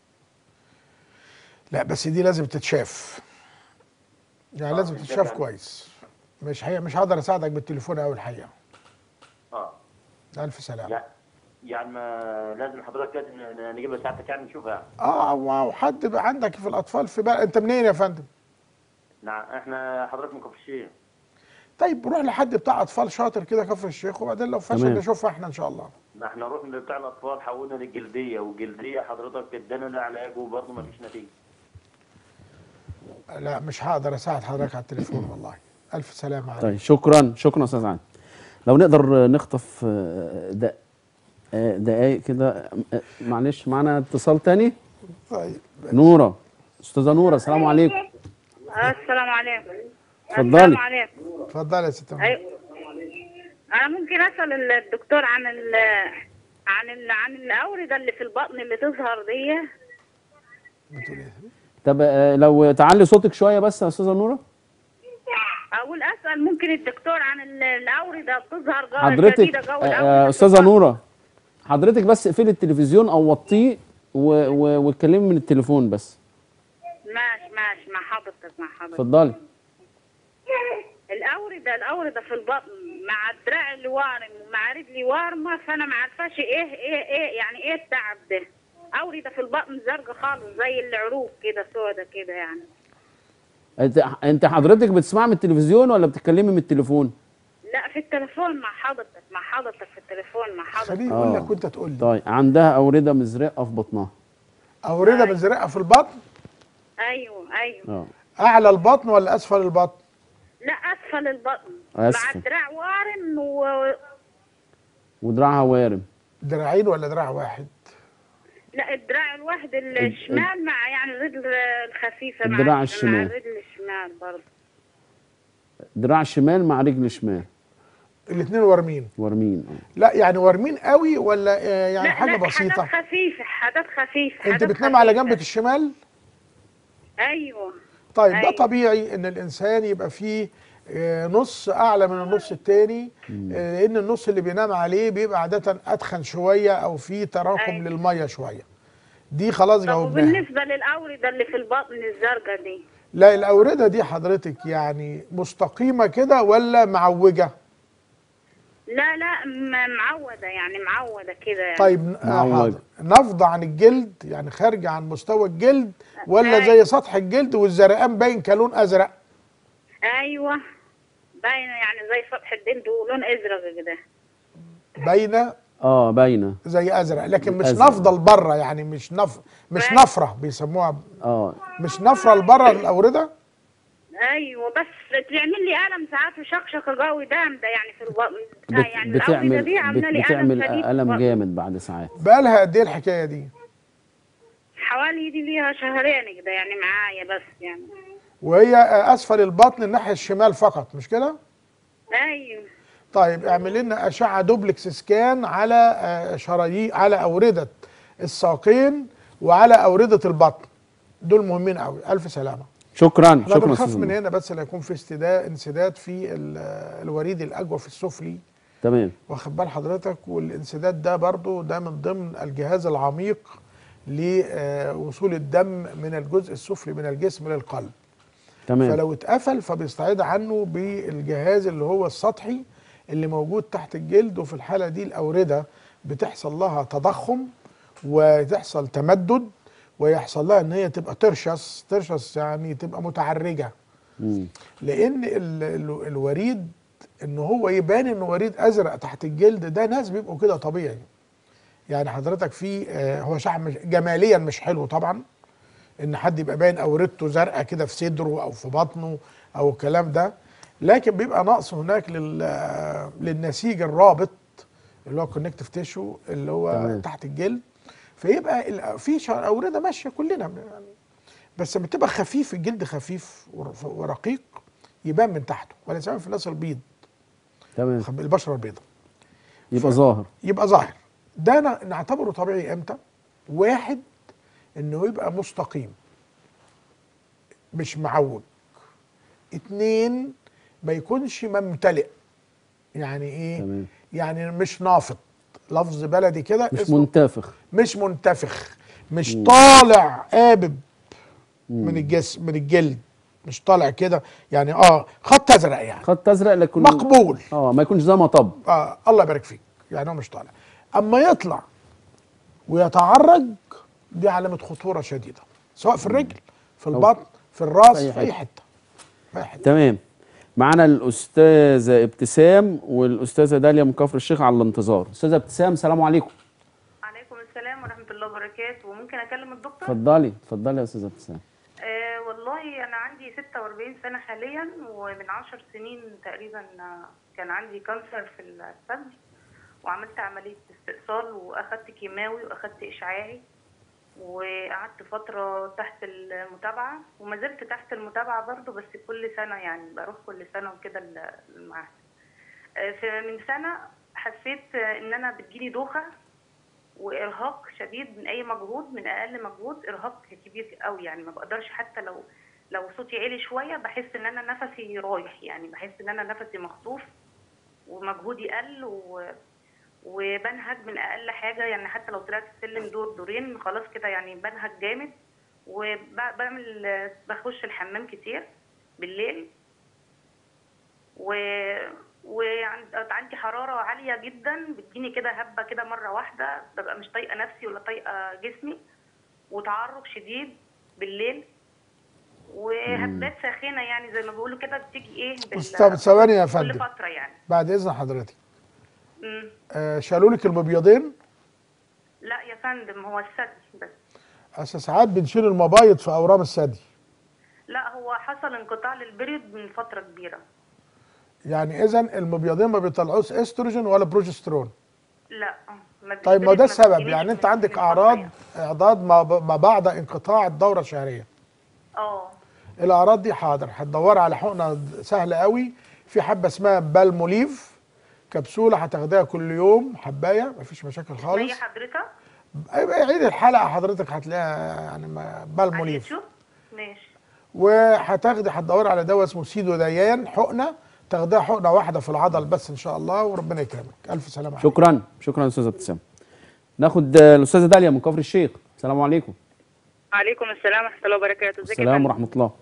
[SPEAKER 2] لا بس دي لازم تتشاف يعني
[SPEAKER 6] آه،
[SPEAKER 2] لازم
[SPEAKER 6] ده
[SPEAKER 2] تتشاف
[SPEAKER 6] كان-
[SPEAKER 2] كويس مش هي مش هقدر اساعدك بالتليفون قوي الحقيقه
[SPEAKER 6] اه
[SPEAKER 2] الف سلامه
[SPEAKER 6] يعني يعني ما لازم حضرتك لازم نجيبها ساعتك يعني نشوفها
[SPEAKER 2] اه و- وحد بقى عندك في الاطفال في بقى انت منين يا فندم
[SPEAKER 6] نعم احنا حضرتك من كفر الشيخ
[SPEAKER 2] طيب روح لحد بتاع اطفال شاطر كده كفر الشيخ وبعدين لو فشل
[SPEAKER 1] تمام.
[SPEAKER 2] نشوفها احنا ان شاء الله
[SPEAKER 6] ما احنا رحنا بتاع الاطفال حولنا للجلديه والجلديه حضرتك ادانا ده علاج وبرضه ما فيش نتيجه
[SPEAKER 2] لا مش هقدر اساعد حضرتك على التليفون والله الف سلامه عليك
[SPEAKER 1] طيب شكرا شكرا استاذ عادل لو نقدر نخطف آه، دق- آه، دقايق كده آه، معلش معانا اتصال تاني
[SPEAKER 2] طيب
[SPEAKER 1] نوره استاذه نوره السلام عليكم
[SPEAKER 5] السلام عليكم
[SPEAKER 1] اتفضلي.
[SPEAKER 5] السلام عليكم
[SPEAKER 2] اتفضل يا ست منى.
[SPEAKER 5] ايوه انا ممكن اسال الدكتور عن ال عن ال عن الاورده اللي في البطن اللي تظهر دي
[SPEAKER 2] بتقول ايه
[SPEAKER 1] طب آه، لو تعلي صوتك شويه بس يا استاذه نوره
[SPEAKER 5] اقول اسال ممكن الدكتور عن ال- الاورده بتظهر جو
[SPEAKER 1] حضرتك
[SPEAKER 5] شديده جو
[SPEAKER 1] آه،
[SPEAKER 5] الأوردة
[SPEAKER 1] آه،
[SPEAKER 5] في
[SPEAKER 1] استاذه
[SPEAKER 5] البطن.
[SPEAKER 1] نوره حضرتك بس اقفلي التلفزيون او وطيه و- و- واتكلمي من التليفون بس
[SPEAKER 5] ماشي ماشي مع حضرتك مع حضرتك
[SPEAKER 1] اتفضلي
[SPEAKER 5] الاورده الاورده في البطن مع الدراع اللي وارم ومع رجلي وارمه فانا ما عارفاش ايه ايه ايه يعني ايه التعب ده اورده في البطن زرقاء خالص زي العروق كده سودا كده يعني
[SPEAKER 1] انت انت حضرتك بتسمعي من التلفزيون ولا بتتكلمي من التليفون
[SPEAKER 5] لا في التليفون مع حضرتك مع حضرتك في التليفون مع حضرتك
[SPEAKER 2] خليه يقول
[SPEAKER 1] آه.
[SPEAKER 2] لك وانت تقول لي
[SPEAKER 1] طيب عندها اورده مزرقه في بطنها
[SPEAKER 2] اورده مزرقه في البطن
[SPEAKER 5] ايوه ايوه
[SPEAKER 1] اه
[SPEAKER 2] اعلى البطن ولا اسفل البطن
[SPEAKER 5] لا اسفل البطن مع
[SPEAKER 1] أسفل.
[SPEAKER 5] الدراع وارم و...
[SPEAKER 1] ودراعها وارم
[SPEAKER 2] دراعين ولا دراع واحد
[SPEAKER 5] لا الدراع الواحد الشمال مع يعني الرجل الخفيفه مع
[SPEAKER 1] الدراع
[SPEAKER 5] مع
[SPEAKER 1] الشمال.
[SPEAKER 5] الرجل الشمال برضه
[SPEAKER 1] دراع شمال مع رجل شمال
[SPEAKER 2] الاثنين وارمين
[SPEAKER 1] ورمين آه.
[SPEAKER 2] لا يعني وارمين قوي ولا آه، يعني
[SPEAKER 5] لا
[SPEAKER 2] حاجه
[SPEAKER 5] لا
[SPEAKER 2] بسيطه
[SPEAKER 5] حاجات خفيفة حاجات خفيفة
[SPEAKER 2] انت
[SPEAKER 5] حاجات
[SPEAKER 2] بتنام على
[SPEAKER 5] خفيفة.
[SPEAKER 2] جنبك الشمال
[SPEAKER 5] ايوه
[SPEAKER 2] طيب ده
[SPEAKER 5] أيوة.
[SPEAKER 2] طبيعي ان الانسان يبقى فيه آه، نص اعلى من النص التاني آه، لان النص اللي بينام عليه بيبقى عاده اتخن شويه او فيه تراكم
[SPEAKER 5] أيوة.
[SPEAKER 2] للميه شويه دي خلاص
[SPEAKER 5] طب
[SPEAKER 2] جاوبناها
[SPEAKER 5] وبالنسبة للأوردة اللي في البطن الزرقاء دي
[SPEAKER 2] لا الاورده دي حضرتك يعني مستقيمه كده ولا معوجه
[SPEAKER 5] لا لا م- معودة يعني معودة كده يعني.
[SPEAKER 2] طيب آه،
[SPEAKER 1] معوجة.
[SPEAKER 2] حاضر نفض عن الجلد يعني خارجه عن مستوى الجلد ولا
[SPEAKER 5] أيوة.
[SPEAKER 2] زي سطح الجلد والزرقان باين كلون ازرق
[SPEAKER 5] ايوه باينة يعني زي سطح الجلد ولون ازرق كده
[SPEAKER 2] باينه
[SPEAKER 1] اه باينه
[SPEAKER 2] زي ازرق لكن مش
[SPEAKER 1] أزرق.
[SPEAKER 2] نافضه لبره يعني مش نف مش
[SPEAKER 5] أيوة.
[SPEAKER 2] نفره بيسموها
[SPEAKER 1] اه
[SPEAKER 2] مش نفره لبره الاورده
[SPEAKER 5] ايوه بس بتعمل لي الم ساعات وشقشقه قوي دام ده يعني في البطن
[SPEAKER 1] بت
[SPEAKER 5] يعني الأوردة
[SPEAKER 1] بتعمل
[SPEAKER 5] دي عامله
[SPEAKER 1] بت
[SPEAKER 5] لي
[SPEAKER 1] بتعمل
[SPEAKER 5] الم شديد في
[SPEAKER 1] الم
[SPEAKER 5] البطن.
[SPEAKER 1] جامد بعد ساعات
[SPEAKER 2] بقالها قد ايه الحكايه دي
[SPEAKER 5] حوالي دي ليها شهرين كده يعني معايا بس يعني
[SPEAKER 2] وهي آه، اسفل البطن الناحيه الشمال فقط مش كده
[SPEAKER 5] ايوه
[SPEAKER 2] طيب اعمل لنا اشعه دوبلكس سكان على آه، شرايين على اورده الساقين وعلى اورده البطن دول مهمين قوي الف سلامه
[SPEAKER 1] شكرا
[SPEAKER 2] احنا
[SPEAKER 1] شكرا
[SPEAKER 2] بنخاف
[SPEAKER 1] أستاذ
[SPEAKER 2] من
[SPEAKER 1] نور.
[SPEAKER 2] هنا بس لا يكون في استداء انسداد في ال- الوريد الاجوف السفلي
[SPEAKER 1] تمام
[SPEAKER 2] واخد بال حضرتك والانسداد ده برضو ده من ضمن الجهاز العميق لوصول الدم من الجزء السفلي من الجسم للقلب
[SPEAKER 1] تمام
[SPEAKER 2] فلو اتقفل فبيستعيد عنه بالجهاز اللي هو السطحي اللي موجود تحت الجلد وفي الحالة دي الأوردة بتحصل لها تضخم وتحصل تمدد ويحصل لها ان هي تبقى ترشس ترشس يعني تبقى متعرجة
[SPEAKER 1] مم.
[SPEAKER 2] لان ال ال الوريد ان هو يبان انه وريد ازرق تحت الجلد ده ناس بيبقوا كده طبيعي يعني حضرتك في آه، هو شعب مش جماليا مش حلو طبعا ان حد يبقى باين اوريدته زرقاء كده في صدره او في بطنه او الكلام ده لكن بيبقى نقص هناك لل آه، للنسيج الرابط اللي هو كونكتيف تيشو اللي هو
[SPEAKER 1] تمام.
[SPEAKER 2] تحت الجلد فيبقى ال- في شعر اورده ماشيه كلنا يعني بس لما تبقى خفيف الجلد خفيف ور- ورقيق يبان من تحته ولا سواء في الناس البيض
[SPEAKER 1] تمام
[SPEAKER 2] خب- البشره البيضاء
[SPEAKER 1] يبقى ظاهر
[SPEAKER 2] يبقى ظاهر ده ن- نعتبره طبيعي امتى واحد انه يبقى مستقيم مش معوج اتنين ما يكونش ممتلئ يعني ايه
[SPEAKER 1] تمام.
[SPEAKER 2] يعني مش نافض لفظ بلدي كده
[SPEAKER 1] مش
[SPEAKER 2] اسمه
[SPEAKER 1] منتفخ
[SPEAKER 2] مش منتفخ مش طالع قابب من الجسم من الجلد مش طالع كده يعني اه خط ازرق يعني
[SPEAKER 1] خط ازرق لكن
[SPEAKER 2] مقبول
[SPEAKER 1] اه ما يكونش زي مطب
[SPEAKER 2] آه الله يبارك فيك يعني هو مش طالع اما يطلع ويتعرج دي علامه خطوره شديده سواء في الرجل في البطن في الراس
[SPEAKER 1] في أي
[SPEAKER 2] في اي حته في اي حته
[SPEAKER 1] تمام معانا الاستاذه ابتسام والاستاذه داليا من كفر الشيخ على الانتظار استاذه ابتسام سلام عليكم
[SPEAKER 7] عليكم السلام ورحمة الله وبركاته وممكن أكلم الدكتور؟
[SPEAKER 1] اتفضلي اتفضلي يا استاذه ابتسام
[SPEAKER 7] آه والله أنا عندي 46 سنة حاليا ومن 10 سنين تقريبا آه، كان عندي كانسر في الثدي وعملت عملية استئصال وأخدت كيماوي وأخدت إشعاعي وقعدت فترة تحت المتابعة وما زلت تحت المتابعة برضو بس كل سنة يعني بروح كل سنة وكده ال- المعهد آه، فمن سنة حسيت آه، إن أنا بتجيلي دوخة وارهاق شديد من اي مجهود من اقل مجهود ارهاق كبير قوي يعني ما بقدرش حتى لو لو صوتي عالي شويه بحس ان انا نفسي رايح يعني بحس ان انا نفسي مخطوف ومجهودي قل و... وبنهج من اقل حاجه يعني حتى لو طلعت السلم دور دورين خلاص كده يعني بنهج جامد وبعمل بخش الحمام كتير بالليل و وعندي حرارة عالية جدا بتجيني كده هبة كده مرة واحدة ببقى مش طايقة نفسي ولا طايقة جسمي وتعرق شديد بالليل وهبات ساخنة يعني زي ما بيقولوا كده بتيجي ايه بال-
[SPEAKER 2] طب ثواني يا
[SPEAKER 7] كل
[SPEAKER 2] فندم
[SPEAKER 7] فترة يعني
[SPEAKER 2] بعد اذن حضرتك
[SPEAKER 7] مم.
[SPEAKER 2] آه شالوا لك المبيضين
[SPEAKER 7] لا يا فندم هو الثدي بس
[SPEAKER 2] اصل ساعات بنشيل المبايض في اورام الثدي
[SPEAKER 7] لا هو حصل انقطاع للبريود من فترة كبيرة
[SPEAKER 2] يعني اذا المبيضين ما بيطلعوش استروجين ولا بروجسترون
[SPEAKER 7] لا ما
[SPEAKER 2] طيب ما
[SPEAKER 7] البريود
[SPEAKER 2] ده السبب
[SPEAKER 7] بتجينيش
[SPEAKER 2] يعني انت
[SPEAKER 7] من-
[SPEAKER 2] عندك
[SPEAKER 7] من
[SPEAKER 2] اعراض
[SPEAKER 7] فترة
[SPEAKER 2] اعراض ما ب- ما بعد انقطاع الدوره الشهريه
[SPEAKER 7] اه
[SPEAKER 2] الاعراض دي حاضر هتدوري على حقنه سهله قوي في حبه اسمها بالموليف كبسوله هتاخديها كل يوم حبايه مفيش مشاكل
[SPEAKER 7] زي
[SPEAKER 2] خالص
[SPEAKER 7] حضرتك
[SPEAKER 2] أيوة، عيد الحلقه حضرتك هتلاقيها يعني ما-
[SPEAKER 7] على
[SPEAKER 2] بالموليف
[SPEAKER 7] اليوتيوب ماشي
[SPEAKER 2] وهتاخدي هتدوري على دواء اسمه سيدو ديان حقنه تاخديها حقنه واحده في العضل بس ان شاء الله وربنا يكرمك الف سلامه عليك.
[SPEAKER 1] شكرا شكرا استاذه ابتسام ناخد آه، الاستاذه داليا من كفر الشيخ السلام عليكم
[SPEAKER 8] عليكم السلام ورحمة الله وبركاته ازيك يا
[SPEAKER 1] السلام
[SPEAKER 8] فندم؟
[SPEAKER 1] ورحمه الله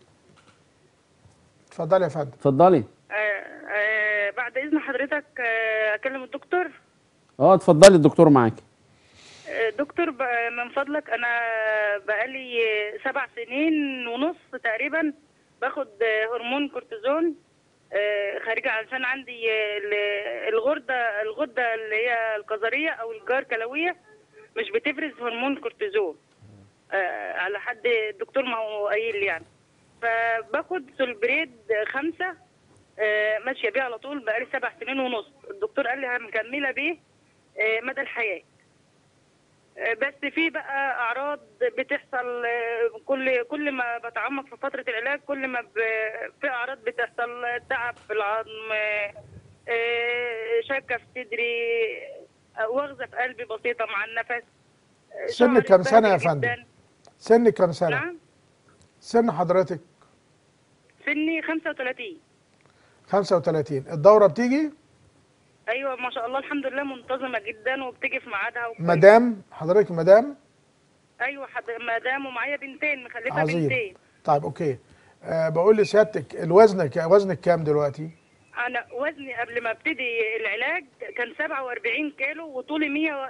[SPEAKER 2] اتفضلي يا فندم
[SPEAKER 1] اتفضلي
[SPEAKER 8] آه آه بعد إذن حضرتك آه أكلم الدكتور
[SPEAKER 1] اه اتفضلي الدكتور معاكي
[SPEAKER 8] آه دكتور ب- من فضلك أنا بقالي سبع سنين ونص تقريبا باخد آه، هرمون كورتيزون آه خارجة علشان عندي آه، ال- الغدة الغدة اللي هي القذرية أو الجار كلوية مش بتفرز هرمون كورتيزون آه على حد الدكتور ما هو قايل لي يعني فباخد سولبريد خمسة آه ماشية بيه على طول بقالي سبع سنين ونص الدكتور قال لي مكملة بيه آه مدى الحياة آه بس في بقى أعراض بتحصل آه كل كل ما بتعمق في فترة العلاج كل ما ب- في أعراض بتحصل تعب في العظم آه، آه، شكة في صدري آه، وغزة في قلبي بسيطة مع النفس آه،
[SPEAKER 2] سنك
[SPEAKER 8] شعري
[SPEAKER 2] كام سنة يا
[SPEAKER 8] اتبهدل
[SPEAKER 2] فندم؟
[SPEAKER 8] جداً.
[SPEAKER 2] سنك كام سنه
[SPEAKER 8] نعم
[SPEAKER 2] سن حضرتك
[SPEAKER 8] سني 35
[SPEAKER 2] 35 الدوره بتيجي
[SPEAKER 8] ايوه ما شاء الله الحمد لله منتظمه جدا وبتيجي في ميعادها وكويس.
[SPEAKER 2] مدام حضرتك مدام
[SPEAKER 8] ايوه حد مدام ومعايا بنتين مخلفه
[SPEAKER 2] عظيم
[SPEAKER 8] بنتين
[SPEAKER 2] طيب اوكي أه بقول لسيادتك الوزنك وزنك كام دلوقتي
[SPEAKER 8] انا وزني قبل ما ابتدي العلاج كان 47 كيلو وطولي 100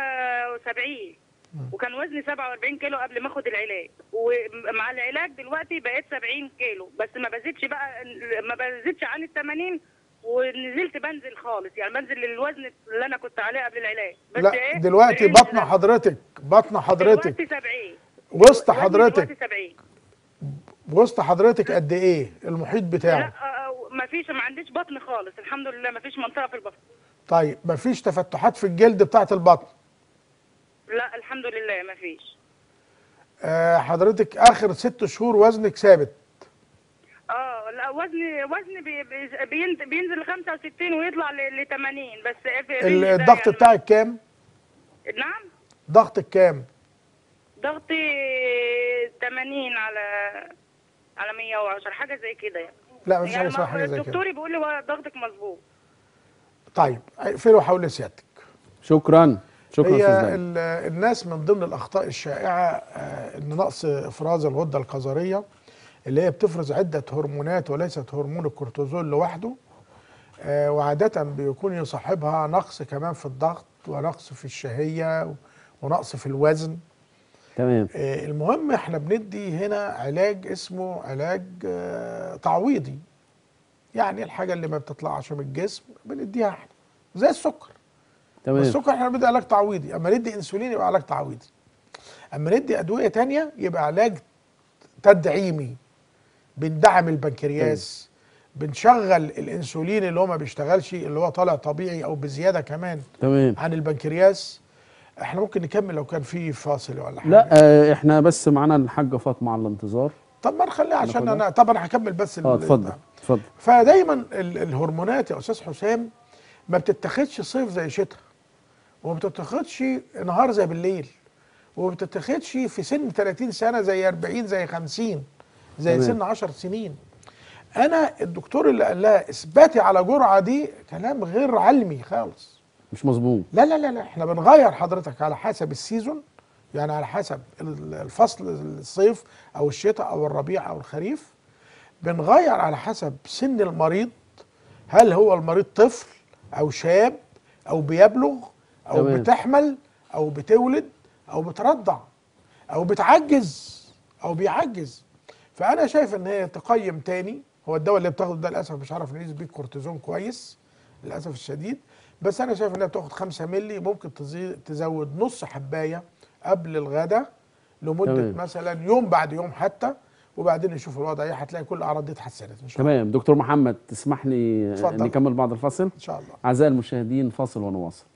[SPEAKER 8] 170 وكان وزني 47 كيلو قبل ما اخد العلاج ومع العلاج دلوقتي بقيت 70 كيلو بس ما بزيدش بقى ما بزيدش عن ال 80 ونزلت بنزل خالص يعني بنزل للوزن اللي انا كنت عليه قبل العلاج بس
[SPEAKER 2] لا
[SPEAKER 8] إيه؟
[SPEAKER 2] دلوقتي
[SPEAKER 8] بعيد
[SPEAKER 2] بطن
[SPEAKER 8] عن-
[SPEAKER 2] حضرتك بطن حضرتك
[SPEAKER 8] دلوقتي 70
[SPEAKER 2] وسط
[SPEAKER 8] وزني
[SPEAKER 2] حضرتك
[SPEAKER 8] دلوقتي 70
[SPEAKER 2] وسط حضرتك قد ايه المحيط
[SPEAKER 8] لا
[SPEAKER 2] بتاعه
[SPEAKER 8] ما فيش ما عنديش بطن خالص الحمد لله ما فيش منطقه في البطن
[SPEAKER 2] طيب مفيش تفتحات في الجلد بتاعه البطن
[SPEAKER 8] لا الحمد لله ما فيش
[SPEAKER 2] أه حضرتك اخر ست شهور وزنك ثابت
[SPEAKER 8] اه لا وزني وزني بي بي بينزل, بينزل ل 65 ويطلع ل 80 بس في
[SPEAKER 2] ال-
[SPEAKER 8] الرينج ده
[SPEAKER 2] الضغط
[SPEAKER 8] يعني
[SPEAKER 2] بتاعك كام
[SPEAKER 8] نعم
[SPEAKER 2] ضغطك كام
[SPEAKER 8] ضغطي 80 على على 110 حاجه زي كده يعني
[SPEAKER 2] لا مفيش حاجه
[SPEAKER 8] يعني
[SPEAKER 2] اسمها
[SPEAKER 8] ما-
[SPEAKER 2] حاجه زي كده
[SPEAKER 8] الدكتور بيقول لي هو ضغطك مظبوط
[SPEAKER 2] طيب اقفلوا حول سيادتك
[SPEAKER 1] شكرا شكرا
[SPEAKER 2] هي
[SPEAKER 1] استاذ داليا
[SPEAKER 2] ال- الناس من ضمن الاخطاء الشائعه آه، ان نقص افراز الغده القذريه اللي هي بتفرز عده هرمونات وليست هرمون الكورتيزول لوحده آه، وعاده بيكون يصاحبها نقص كمان في الضغط ونقص في الشهيه ونقص في الوزن
[SPEAKER 1] تمام
[SPEAKER 2] آه، المهم احنا بندي هنا علاج اسمه علاج آه، تعويضي يعني الحاجه اللي ما بتطلعش من الجسم بنديها احنا زي السكر
[SPEAKER 1] تمام
[SPEAKER 2] السكر احنا بندي علاج تعويضي اما ندي انسولين يبقى علاج تعويضي اما ندي ادويه تانية يبقى علاج تدعيمي بندعم البنكرياس بنشغل الانسولين اللي هو ما بيشتغلش اللي هو طالع طبيعي او بزياده كمان
[SPEAKER 1] تمام
[SPEAKER 2] عن البنكرياس احنا ممكن نكمل لو كان في فاصل ولا حاجه
[SPEAKER 1] لا آه احنا بس معانا الحاجه فاطمه على الانتظار
[SPEAKER 2] طب ما نخليها عشان
[SPEAKER 1] ناخدها؟
[SPEAKER 2] انا طب انا هكمل بس ال-
[SPEAKER 1] اه اتفضل اتفضل
[SPEAKER 2] فدايما ال- الهرمونات يا استاذ حسام ما بتتاخدش صيف زي شتاء وما بتتاخدش نهار زي بالليل وما بتتاخدش في سن 30 سنه زي 40 زي 50 زي
[SPEAKER 1] تمام.
[SPEAKER 2] سن 10 سنين انا الدكتور اللي قال لها اثباتي على جرعه دي كلام غير علمي خالص
[SPEAKER 1] مش مظبوط
[SPEAKER 2] لا لا لا لا احنا بنغير حضرتك على حسب السيزون يعني على حسب ال- الفصل الصيف او الشتاء او الربيع او الخريف بنغير على حسب سن المريض هل هو المريض طفل او شاب او بيبلغ او
[SPEAKER 1] تمام.
[SPEAKER 2] بتحمل او بتولد او بترضع او بتعجز او بيعجز فانا شايف ان هي تقيم تاني هو الدواء اللي بتاخده ده للاسف مش عارف نقيس بيه الكورتيزون كويس للاسف الشديد بس انا شايف انها بتاخد 5 مللي ممكن تزي- تزود نص حبايه قبل الغداء لمده
[SPEAKER 1] تمام.
[SPEAKER 2] مثلا يوم بعد يوم حتى وبعدين نشوف الوضع ايه هتلاقي كل الاعراض دي اتحسنت ان شاء الله
[SPEAKER 1] تمام دكتور محمد تسمح لي
[SPEAKER 2] اتفضل.
[SPEAKER 1] نكمل بعد الفاصل
[SPEAKER 2] ان شاء الله
[SPEAKER 1] أعزائي المشاهدين فاصل ونواصل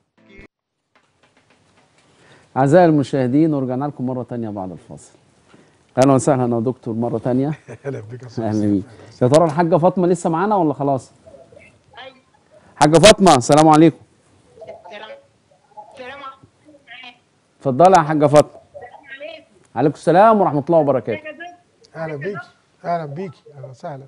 [SPEAKER 1] أعزائي المشاهدين ورجعنا لكم مرة تانية بعد الفاصل أهلا وسهلا يا دكتور مرة تانية
[SPEAKER 2] اهلا بك يا أستاذ
[SPEAKER 1] أهلا
[SPEAKER 2] حسام.
[SPEAKER 1] بيك يا ترى الحاجة فاطمة لسه معانا ولا خلاص؟ حاجه فاطمه السلام عليكم اتفضلي يا حاجه فاطمه عليكم السلام ورحمه الله وبركاته
[SPEAKER 2] اهلا بيكي اهلا بيكي اهلا وسهلا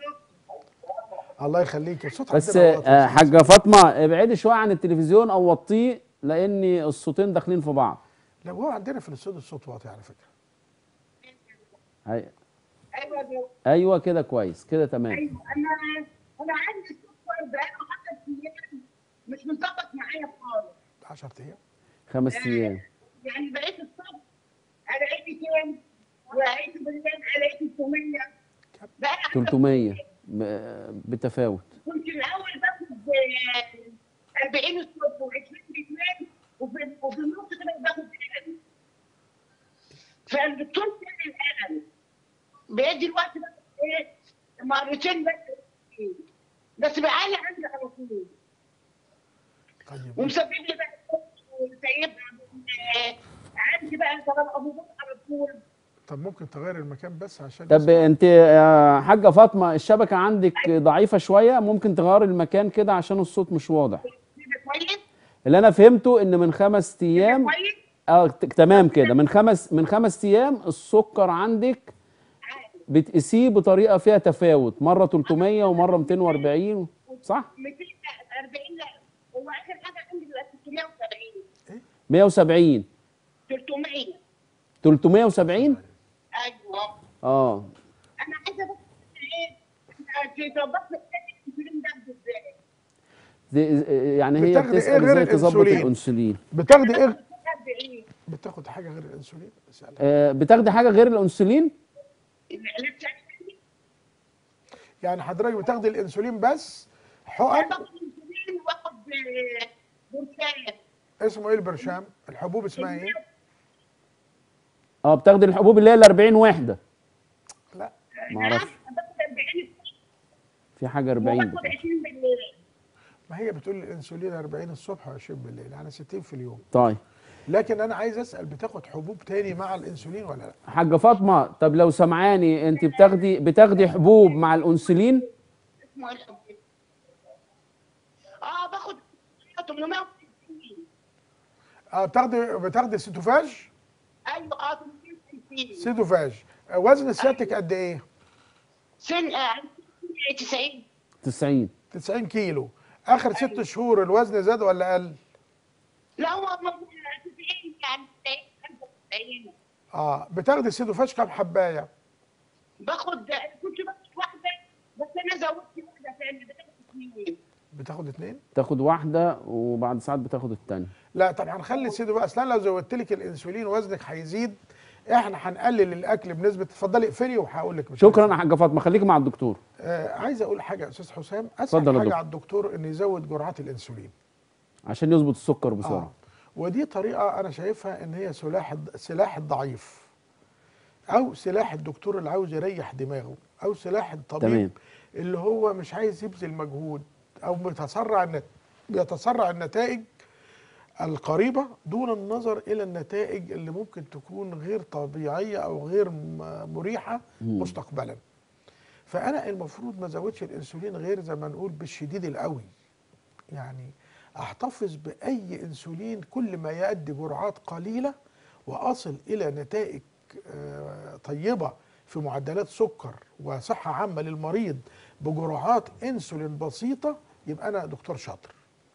[SPEAKER 2] الله يخليكي الصوت
[SPEAKER 1] بس
[SPEAKER 2] عندنا واطي.
[SPEAKER 1] آه، حاجه فاطمه ابعدي شويه عن التلفزيون او وطيه لان الصوتين داخلين في بعض
[SPEAKER 2] لا هو عندنا في الاستوديو الصوت واطي على فكره
[SPEAKER 1] هي- ايوه كده كويس كده تمام
[SPEAKER 9] انا انا عندي سكر بقاله 10 ايام مش مظبط معايا خالص
[SPEAKER 2] 10 ايام
[SPEAKER 1] خمس ايام
[SPEAKER 9] يعني بقيت الصبح الاقيكي كام والاقيكي بالليل الاقيكي 600 بقى
[SPEAKER 1] 300 ب- بتفاوت
[SPEAKER 9] كنت الاول باخد آه، 40 الصبح و20 بالليل وفي وفي النص كده باخد قلم فالدكتور كان القلم بيدي الوقت بس ايه مرتين بس بس بعالي عندي على طول
[SPEAKER 2] طيب
[SPEAKER 9] ومسبب لي بقى وسايبها آه، عندي بقى طبعا ابو بكر على طول
[SPEAKER 2] طب ممكن تغير المكان بس عشان
[SPEAKER 1] طب
[SPEAKER 2] نسمع؟
[SPEAKER 1] انت يا حاجه فاطمه الشبكه عندك ضعيفه شويه ممكن تغير المكان كده عشان الصوت مش واضح
[SPEAKER 9] كده كويس
[SPEAKER 1] اللي انا فهمته ان من خمس
[SPEAKER 9] كده
[SPEAKER 1] ايام
[SPEAKER 9] كويس
[SPEAKER 1] اه ت- تمام كده من خمس من خمس ايام السكر عندك بتقيسيه بطريقه فيها تفاوت مره 300 ومره 240 صح
[SPEAKER 9] 240 لا هو اخر حاجه عندي دلوقتي 670
[SPEAKER 1] 170
[SPEAKER 9] 300
[SPEAKER 1] 370
[SPEAKER 9] ايوه
[SPEAKER 1] اه
[SPEAKER 9] انا عايزه بس ايه تظبط لي الانسولين ده ازاي
[SPEAKER 1] دي- يعني هي
[SPEAKER 2] بتاخدي إيه
[SPEAKER 1] بتسال
[SPEAKER 2] غير
[SPEAKER 1] ازاي تظبط
[SPEAKER 2] الأنسولين؟
[SPEAKER 1] الانسولين
[SPEAKER 2] بتاخدي ايه
[SPEAKER 9] قد ايه
[SPEAKER 2] بتاخد حاجه غير الانسولين اسالها
[SPEAKER 1] آه بتاخدي حاجه غير الانسولين
[SPEAKER 9] العلاج بتاعي
[SPEAKER 2] يعني حضرتك بتاخدي الانسولين بس حقن
[SPEAKER 9] باخد انسولين واخد آه، برشام
[SPEAKER 2] اسمه ايه البرشام الحبوب اسمها ايه
[SPEAKER 1] اه بتاخدي الحبوب اللي هي ال 40 وحده
[SPEAKER 2] لا
[SPEAKER 1] ما اعرفش
[SPEAKER 9] باخد 40
[SPEAKER 1] في حاجه 40
[SPEAKER 9] وباخد
[SPEAKER 1] بتاخد.
[SPEAKER 9] 20 بالليل
[SPEAKER 2] ما هي بتقول لي الانسولين 40 الصبح و20 بالليل يعني 60 في اليوم
[SPEAKER 1] طيب
[SPEAKER 2] لكن انا عايز اسال بتاخد حبوب تاني مع الانسولين ولا لا
[SPEAKER 1] حاجه فاطمه طب لو سمعاني انت بتاخدي بتاخدي حبوب مع الانسولين
[SPEAKER 9] اسمه ايه الحب اه باخد 850
[SPEAKER 2] اه بتاخدي بتاخدي سيتوفاج
[SPEAKER 9] ايوه اه 850
[SPEAKER 2] سيتوفاج آه، وزن سيادتك قد ايه
[SPEAKER 9] سن آه 90
[SPEAKER 1] 90
[SPEAKER 2] 90 كيلو اخر ست شهور الوزن زاد ولا قل
[SPEAKER 9] لا هو موجود 90 يعني 90 95
[SPEAKER 2] اه بتاخدي سيتوفاج كام حبايه
[SPEAKER 9] باخد كنت باخد واحده بس انا زودت واحده ثانيه باخد اثنين
[SPEAKER 2] بتاخد اتنين
[SPEAKER 1] تاخد واحده وبعد ساعات بتاخد الثانيه
[SPEAKER 2] لا طب هنخلي السيدو بقى اصل انا لو زودت لك الانسولين وزنك هيزيد احنا هنقلل الاكل بنسبه اتفضلي اقفلي وهقول لك مش
[SPEAKER 1] شكرا يا حاجه فاطمه خليكي مع الدكتور
[SPEAKER 2] آه عايز اقول حاجه يا استاذ حسام
[SPEAKER 1] اتفضل
[SPEAKER 2] اسهل
[SPEAKER 1] يا
[SPEAKER 2] حاجه
[SPEAKER 1] دكتور.
[SPEAKER 2] على الدكتور انه يزود جرعات الانسولين
[SPEAKER 1] عشان يظبط السكر
[SPEAKER 2] اه
[SPEAKER 1] بسرعه
[SPEAKER 2] ودي طريقه انا شايفها ان هي سلاح الض- سلاح الضعيف او سلاح الدكتور اللي عاوز يريح دماغه او سلاح الطبيب
[SPEAKER 1] تمام.
[SPEAKER 2] اللي هو مش عايز يبذل مجهود او بيتسرع النت... بيتسرع النتائج القريبه دون النظر الى النتائج اللي ممكن تكون غير طبيعيه او غير م- مريحه مستقبلا فانا المفروض ما ازودش الانسولين غير زي ما نقول بالشديد القوي يعني احتفظ باي انسولين كل ما يؤدي جرعات قليله واصل الى نتائج آه، طيبه في معدلات سكر وصحه عامه للمريض بجرعات انسولين بسيطه يبقى انا دكتور شاطر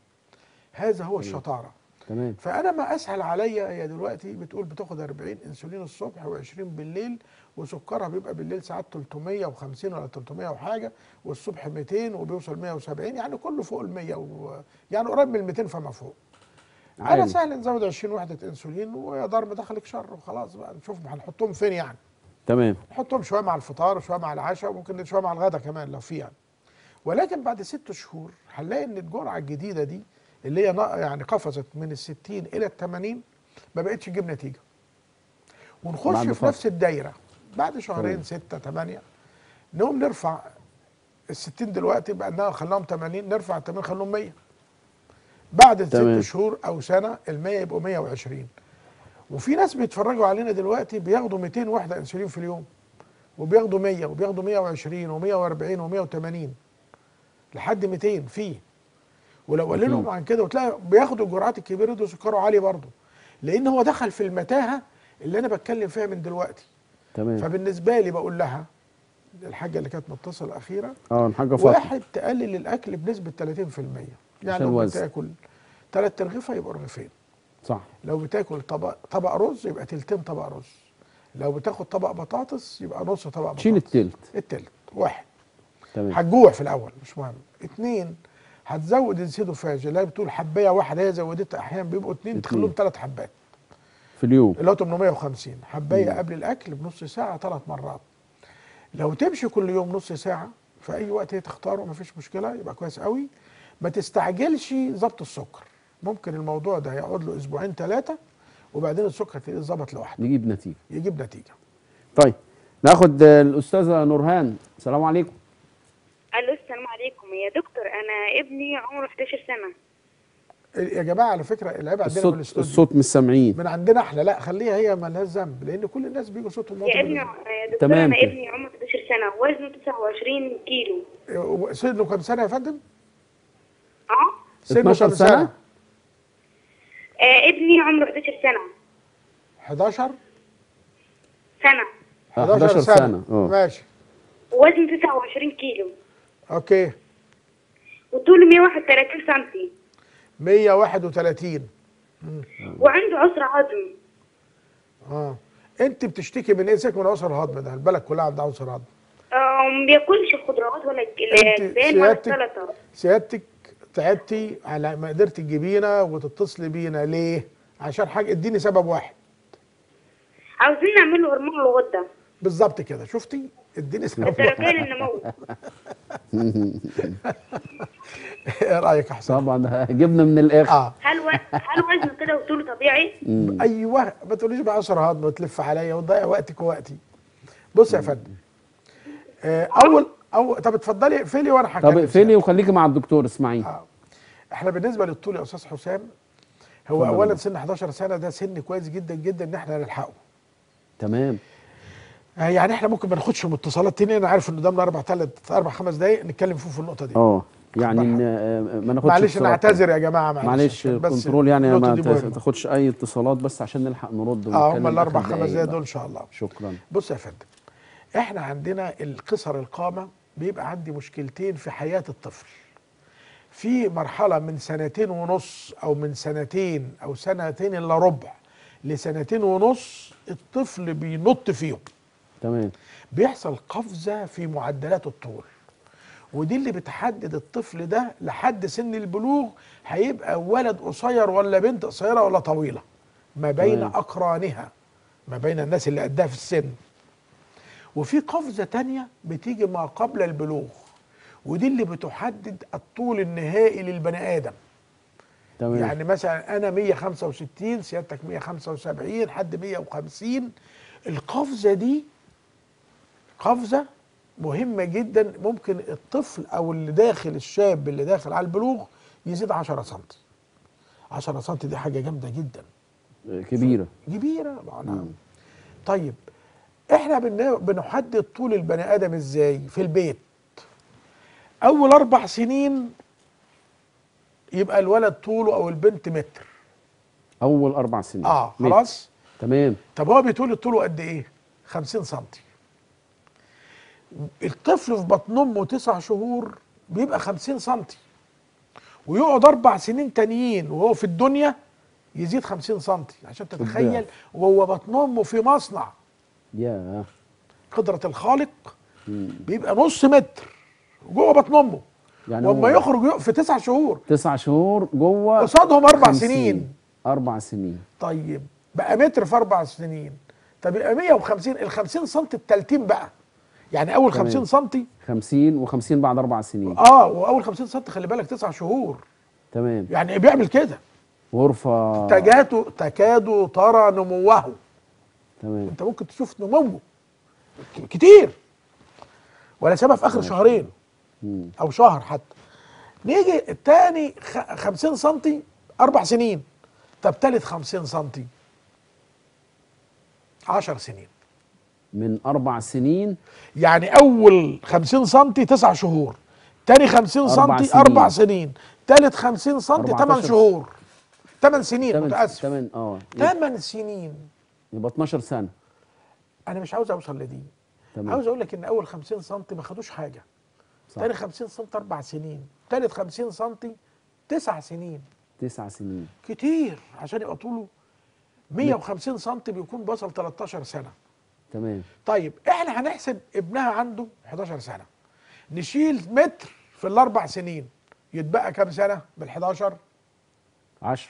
[SPEAKER 2] هذا هو الشطاره
[SPEAKER 1] تمام
[SPEAKER 2] فانا ما اسهل عليا هي دلوقتي بتقول بتاخد 40 انسولين الصبح و20 بالليل وسكرها بيبقى بالليل ساعات 350 ولا 300 وحاجه والصبح 200 وبيوصل 170 يعني كله فوق ال 100 و... يعني قريب من ال 200 فما فوق. انا
[SPEAKER 1] عالي.
[SPEAKER 2] سهل نزود 20 وحده انسولين ويا دار ما دخلك شر وخلاص بقى نشوف هنحطهم فين يعني.
[SPEAKER 1] تمام
[SPEAKER 2] نحطهم شويه مع الفطار وشويه مع العشاء وممكن شويه مع الغداء كمان لو في يعني. ولكن بعد ست شهور هنلاقي ان الجرعه الجديده دي اللي هي نا- يعني قفزت من ال 60 الى ال 80 ما بقتش تجيب نتيجه. ونخش
[SPEAKER 1] بعد
[SPEAKER 2] في
[SPEAKER 1] فترة.
[SPEAKER 2] نفس الدايره بعد شهرين
[SPEAKER 1] تمام.
[SPEAKER 2] ستة ثمانية نقوم نرفع ال 60 دلوقتي بقى انها خلاهم 80 نرفع ال 80 خلوهم 100 بعد
[SPEAKER 1] تمام.
[SPEAKER 2] ست شهور او سنه ال 100 يبقوا 120 وفي ناس بيتفرجوا علينا دلوقتي بياخدوا 200 وحده انسولين في اليوم وبياخدوا 100 وبياخدوا 120 و140 و180 لحد 200 فيه ولو قال لهم عن كده وتلاقي بياخدوا الجرعات الكبيره دي سكره عالي برضه لان هو دخل في المتاهه اللي انا بتكلم فيها من دلوقتي
[SPEAKER 1] تمام
[SPEAKER 2] فبالنسبه لي بقول لها الحاجه اللي كانت متصله الاخيره
[SPEAKER 1] اه الحاجه فاطمه
[SPEAKER 2] واحد تقلل الاكل بنسبه 30% يعني
[SPEAKER 1] عشان
[SPEAKER 2] لو
[SPEAKER 1] الوزن.
[SPEAKER 2] بتاكل ثلاث ترغيفه يبقوا رغيفين
[SPEAKER 1] صح
[SPEAKER 2] لو بتاكل طبق طبق رز يبقى تلتين طبق رز لو بتاخد طبق بطاطس يبقى نص طبق بطاطس
[SPEAKER 1] شيل التلت
[SPEAKER 2] التلت واحد
[SPEAKER 1] تمام
[SPEAKER 2] هتجوع في الاول مش مهم اتنين هتزود السيدوفاج اللي هي بتقول حبايه واحده هي زودتها احيانا بيبقوا اتنين
[SPEAKER 1] اتنين.
[SPEAKER 2] تخليهم ثلاث حبات
[SPEAKER 1] في اليوم
[SPEAKER 2] اللي هو 850 حبايه قبل الاكل بنص ساعه ثلاث مرات لو تمشي كل يوم نص ساعه في اي وقت هي تختاره مفيش مشكله يبقى كويس قوي ما تستعجلش ضبط السكر ممكن الموضوع ده يقعد له اسبوعين ثلاثه وبعدين السكر تلاقيه ظبط لوحده
[SPEAKER 1] نجيب نتيجه
[SPEAKER 2] يجيب نتيجه
[SPEAKER 1] طيب ناخد آه، الاستاذه نورهان السلام عليكم
[SPEAKER 5] الو السلام عليكم يا دكتور انا ابني عمره 11 سنه
[SPEAKER 2] يا جماعه على فكره العيب عندنا في
[SPEAKER 1] الصوت
[SPEAKER 2] الاستوديو
[SPEAKER 1] الصوت مش سامعين
[SPEAKER 2] من عندنا احنا لا خليها هي مالهاش ذنب لان كل الناس بيجوا صوتهم واطي
[SPEAKER 5] يا ابني
[SPEAKER 2] جداً.
[SPEAKER 5] يا دكتور
[SPEAKER 1] تمام
[SPEAKER 5] انا
[SPEAKER 1] كده.
[SPEAKER 5] ابني عمره 11 سنه وزنه 29 كيلو
[SPEAKER 2] سنه كام سنه يا فندم؟
[SPEAKER 5] اه
[SPEAKER 2] سنه
[SPEAKER 1] 12
[SPEAKER 2] كام
[SPEAKER 1] سنة؟
[SPEAKER 5] آه، ابني عمره 11 سنه
[SPEAKER 2] 11
[SPEAKER 5] سنه
[SPEAKER 1] آه، 11 سنة، اه.
[SPEAKER 2] ماشي
[SPEAKER 5] وزنه 29 كيلو
[SPEAKER 2] اوكي
[SPEAKER 5] وطوله 131 سم
[SPEAKER 2] 131
[SPEAKER 5] وعنده عسر هضم
[SPEAKER 2] اه انت بتشتكي من ايه سيبك من عسر الهضم ده البلد كلها عندها عسر هضم
[SPEAKER 5] آه، ما بياكلش الخضروات ولا
[SPEAKER 2] انت
[SPEAKER 5] الجبان ولا
[SPEAKER 2] سيادتك
[SPEAKER 5] السلطه
[SPEAKER 2] سيادتك تعبتي على ما قدرتي تجيبينا وتتصلي بينا ليه؟ عشان حاجه اديني سبب واحد
[SPEAKER 5] عاوزين نعمل له هرمون الغده
[SPEAKER 2] بالظبط كده شفتي؟ اديني سبب واحد
[SPEAKER 5] درجان النمو
[SPEAKER 2] ايه رايك يا حسام؟
[SPEAKER 1] طبعا جبنا من الاخر
[SPEAKER 2] اه
[SPEAKER 5] هل و... هل وزنه كده وطوله طبيعي؟
[SPEAKER 2] ايوه ما تقوليش بقى عشر هضم وتلف عليا وتضيع وقتك ووقتي بص يا فندم آه، اول اول طب اتفضلي اقفلي وانا
[SPEAKER 1] طب
[SPEAKER 2] هكمل
[SPEAKER 1] اقفلي وخليكي مع الدكتور اسماعيل
[SPEAKER 2] آه. احنا بالنسبه للطول يا استاذ حسام هو
[SPEAKER 1] اتفضل.
[SPEAKER 2] اولا سن 11 سنه ده سن كويس جدا جدا ان احنا نلحقه
[SPEAKER 1] تمام
[SPEAKER 2] آه، يعني احنا ممكن ما ناخدش متصالات تاني انا عارف ان قدامنا اربع ثلاث اربع خمس دقائق نتكلم فيه في النقطه دي
[SPEAKER 1] اه يعني إن- آه، ما ناخدش
[SPEAKER 2] معلش
[SPEAKER 1] اتصالات.
[SPEAKER 2] نعتذر يا جماعه معلش
[SPEAKER 1] معلش
[SPEAKER 2] عشان بس
[SPEAKER 1] كنترول يعني
[SPEAKER 2] النقطة
[SPEAKER 1] ما
[SPEAKER 2] دي
[SPEAKER 1] ت-
[SPEAKER 2] مهمة.
[SPEAKER 1] تاخدش اي اتصالات بس عشان نلحق نرد
[SPEAKER 2] اه
[SPEAKER 1] ونتكلم
[SPEAKER 2] هم الاربع
[SPEAKER 1] آخر
[SPEAKER 2] خمس
[SPEAKER 1] دقايق
[SPEAKER 2] دقايق
[SPEAKER 1] بقى.
[SPEAKER 2] دول ان شاء الله
[SPEAKER 1] شكرا
[SPEAKER 2] بص يا فندم احنا عندنا القصر القامه بيبقى عندي مشكلتين في حياه الطفل في مرحله من سنتين ونص او من سنتين او سنتين الا ربع لسنتين ونص الطفل بينط فيهم
[SPEAKER 1] تمام
[SPEAKER 2] بيحصل قفزه في معدلات الطول ودي اللي بتحدد الطفل ده لحد سن البلوغ هيبقى ولد قصير ولا بنت قصيره ولا طويله ما بين
[SPEAKER 1] تمام.
[SPEAKER 2] اقرانها ما بين الناس اللي قدها في السن وفي قفزه تانية بتيجي ما قبل البلوغ ودي اللي بتحدد الطول النهائي للبني ادم
[SPEAKER 1] تمام
[SPEAKER 2] يعني مثلا انا 165 سيادتك 175 حد 150 القفزه دي قفزه مهمه جدا ممكن الطفل او اللي داخل الشاب اللي داخل على البلوغ يزيد 10 سم 10 سم دي حاجه جامده جدا
[SPEAKER 1] آه، كبيره
[SPEAKER 2] كبيره معناها طيب احنا بن- بنحدد طول البني ادم ازاي في البيت اول اربع سنين يبقى الولد طوله او البنت متر
[SPEAKER 1] اول اربع سنين
[SPEAKER 2] اه
[SPEAKER 1] ماشي.
[SPEAKER 2] خلاص
[SPEAKER 1] تمام
[SPEAKER 2] طب هو بيتولد طوله قد ايه 50 سم الطفل في بطن امه تسع شهور بيبقى 50 سم ويقعد اربع سنين تانيين وهو في الدنيا يزيد 50 سم عشان تتخيل
[SPEAKER 1] الضعف.
[SPEAKER 2] وهو بطن امه في مصنع
[SPEAKER 1] يا
[SPEAKER 2] قدرة الخالق بيبقى نص متر جوه بطن امه
[SPEAKER 1] يعني
[SPEAKER 2] واما
[SPEAKER 1] هو
[SPEAKER 2] يخرج يق- في تسع شهور
[SPEAKER 1] تسع شهور جوه
[SPEAKER 2] قصادهم اربع
[SPEAKER 1] 50.
[SPEAKER 2] سنين
[SPEAKER 1] اربع سنين
[SPEAKER 2] طيب بقى متر في اربع سنين طب يبقى 150 ال 50 سم التالتين بقى يعني اول
[SPEAKER 1] تمام.
[SPEAKER 2] 50 سم
[SPEAKER 1] 50 و50 بعد اربع سنين
[SPEAKER 2] اه واول 50 سم خلي بالك تسع شهور
[SPEAKER 1] تمام
[SPEAKER 2] يعني بيعمل كده
[SPEAKER 1] غرفه
[SPEAKER 2] تكاد تكاد ترى نموه
[SPEAKER 1] تمام
[SPEAKER 2] انت ممكن تشوف نموه ك- كتير ولا سابها في اخر شهرين
[SPEAKER 1] مم.
[SPEAKER 2] او شهر حتى نيجي التاني خ- 50 سم اربع سنين طب تالت 50 سم 10 سنين
[SPEAKER 1] من اربع سنين
[SPEAKER 2] يعني اول 50 سم تسع شهور تاني 50
[SPEAKER 1] أربع
[SPEAKER 2] سم
[SPEAKER 1] سنين.
[SPEAKER 2] اربع سنين تالت 50 سم 8
[SPEAKER 1] 14
[SPEAKER 2] شهور 8 سنين
[SPEAKER 1] تمن
[SPEAKER 2] متاسف
[SPEAKER 1] تمن اه يبقى,
[SPEAKER 2] 8 سنين
[SPEAKER 1] يبقى 12 سنه
[SPEAKER 2] انا مش عاوز اوصل لدي
[SPEAKER 1] تمام
[SPEAKER 2] عاوز اقول لك ان اول 50 سم ما خدوش حاجه
[SPEAKER 1] صح.
[SPEAKER 2] تاني 50 سم اربع سنين تالت 50 سم تسع سنين
[SPEAKER 1] تسع سنين
[SPEAKER 2] كتير عشان يبقى طوله 150 سم بيكون وصل 13 سنه
[SPEAKER 1] تمام
[SPEAKER 2] طيب احنا هنحسب ابنها عنده 11 سنه نشيل متر في الاربع سنين يتبقى كام سنه بال 11
[SPEAKER 1] 10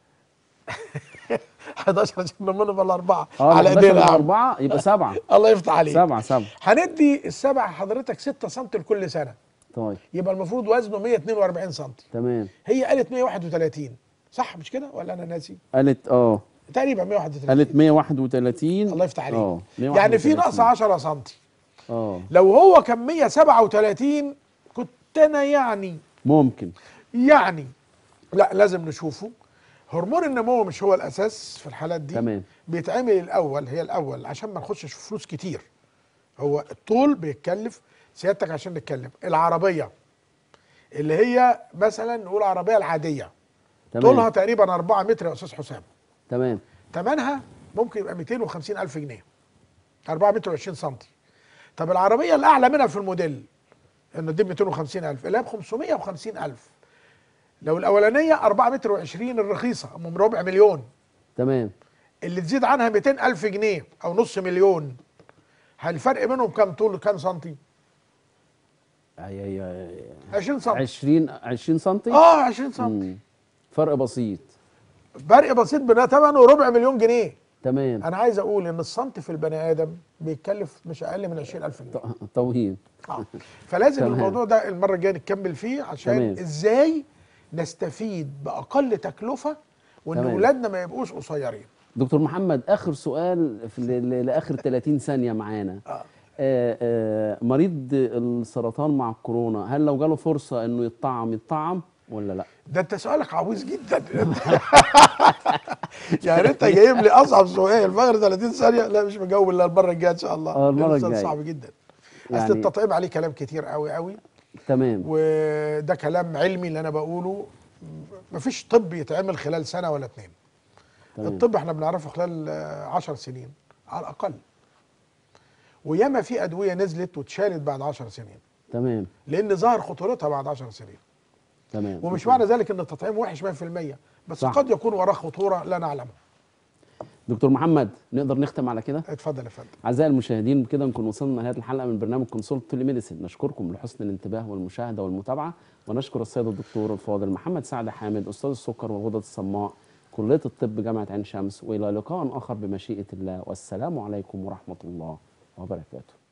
[SPEAKER 2] 11 عشان نمر بالاربعه
[SPEAKER 1] اه
[SPEAKER 2] على
[SPEAKER 1] 11
[SPEAKER 2] ايدينا يا عم.
[SPEAKER 1] أربعة يبقى سبعة
[SPEAKER 2] الله يفتح عليك
[SPEAKER 1] سبعة سبعة
[SPEAKER 2] هندي السبع حضرتك 6 سم لكل سنه
[SPEAKER 1] طيب
[SPEAKER 2] يبقى المفروض وزنه 142 سم
[SPEAKER 1] تمام
[SPEAKER 2] هي قالت 131 صح مش كده ولا انا ناسي
[SPEAKER 1] قالت اه
[SPEAKER 2] تقريبا 131
[SPEAKER 1] قالت 131
[SPEAKER 2] الله يفتح عليك
[SPEAKER 1] اه
[SPEAKER 2] يعني في نقص 10 سم
[SPEAKER 1] اه
[SPEAKER 2] لو هو كان 137 كنت انا يعني
[SPEAKER 1] ممكن
[SPEAKER 2] يعني لا لازم نشوفه هرمون النمو مش هو الاساس في الحالات دي
[SPEAKER 1] تمام
[SPEAKER 2] بيتعمل الاول هي الاول عشان ما نخشش في فلوس كتير هو الطول بيتكلف سيادتك عشان نتكلم العربيه اللي هي مثلا نقول عربيه العاديه طولها
[SPEAKER 1] تمام
[SPEAKER 2] تقريبا 4 متر يا استاذ حسام
[SPEAKER 1] تمام
[SPEAKER 2] ثمنها ممكن يبقى 250 الف جنيه 4 متر و20 سم طب العربيه الاعلى منها في الموديل انه دي 250 الف اللي هي ب 550 الف لو الاولانيه 4 متر و20 الرخيصه ام ربع مليون
[SPEAKER 1] تمام
[SPEAKER 2] اللي تزيد عنها 200 الف جنيه او نص مليون هل الفرق بينهم كام طول كام سنتي
[SPEAKER 1] اي اي اي
[SPEAKER 2] 20 سم
[SPEAKER 1] 20 20 سم
[SPEAKER 2] اه 20 سم
[SPEAKER 1] مم. فرق بسيط
[SPEAKER 2] فرق بسيط بين ثمنه ربع مليون جنيه
[SPEAKER 1] تمام
[SPEAKER 2] انا عايز اقول ان السنتي في البني ادم بيتكلف مش اقل من 20000 جنيه
[SPEAKER 1] ط- طويل
[SPEAKER 2] آه. فلازم
[SPEAKER 1] تمام.
[SPEAKER 2] الموضوع ده المره الجايه نكمل فيه عشان
[SPEAKER 1] تمام.
[SPEAKER 2] ازاي نستفيد باقل تكلفه وان
[SPEAKER 1] تمام.
[SPEAKER 2] اولادنا ما يبقوش قصيرين
[SPEAKER 1] دكتور محمد اخر سؤال في ل- ل- لاخر 30 ثانيه معانا
[SPEAKER 2] آه.
[SPEAKER 1] آه آه مريض السرطان مع الكورونا هل لو جاله فرصه انه يطعم يطعم ولا لا
[SPEAKER 2] ده انت سؤالك عويص جدا يعني انت جايب لي اصعب سؤال في اخر 30 ثانيه لا مش مجاوب الا المره الجايه ان شاء الله
[SPEAKER 1] اه، المرة
[SPEAKER 2] لأن السؤال
[SPEAKER 1] الجاية.
[SPEAKER 2] صعب جدا
[SPEAKER 1] يعني-
[SPEAKER 2] اصل التطعيم عليه كلام كتير قوي قوي
[SPEAKER 1] تمام
[SPEAKER 2] وده كلام علمي اللي انا بقوله مفيش طب يتعمل خلال سنه ولا اتنين
[SPEAKER 1] تمام
[SPEAKER 2] الطب احنا بنعرفه خلال آه، عشر سنين على الاقل وياما في ادويه نزلت واتشالت بعد عشر سنين
[SPEAKER 1] تمام
[SPEAKER 2] لان ظهر خطورتها بعد عشر سنين
[SPEAKER 1] تمام
[SPEAKER 2] ومش معنى ذلك ان التطعيم وحش 100% بس
[SPEAKER 1] صح.
[SPEAKER 2] قد يكون وراه خطوره لا نعلمها
[SPEAKER 1] دكتور محمد نقدر نختم على كده
[SPEAKER 2] اتفضل يا فندم
[SPEAKER 1] أعزائي المشاهدين بكده نكون وصلنا لنهاية الحلقة من برنامج كونسولت تولي ميديسين نشكركم لحسن الانتباه والمشاهدة والمتابعة ونشكر السيد الدكتور الفاضل محمد سعد حامد أستاذ السكر والغدد الصماء كلية الطب جامعة عين شمس وإلى لقاء آخر بمشيئة الله والسلام عليكم ورحمة الله وبركاته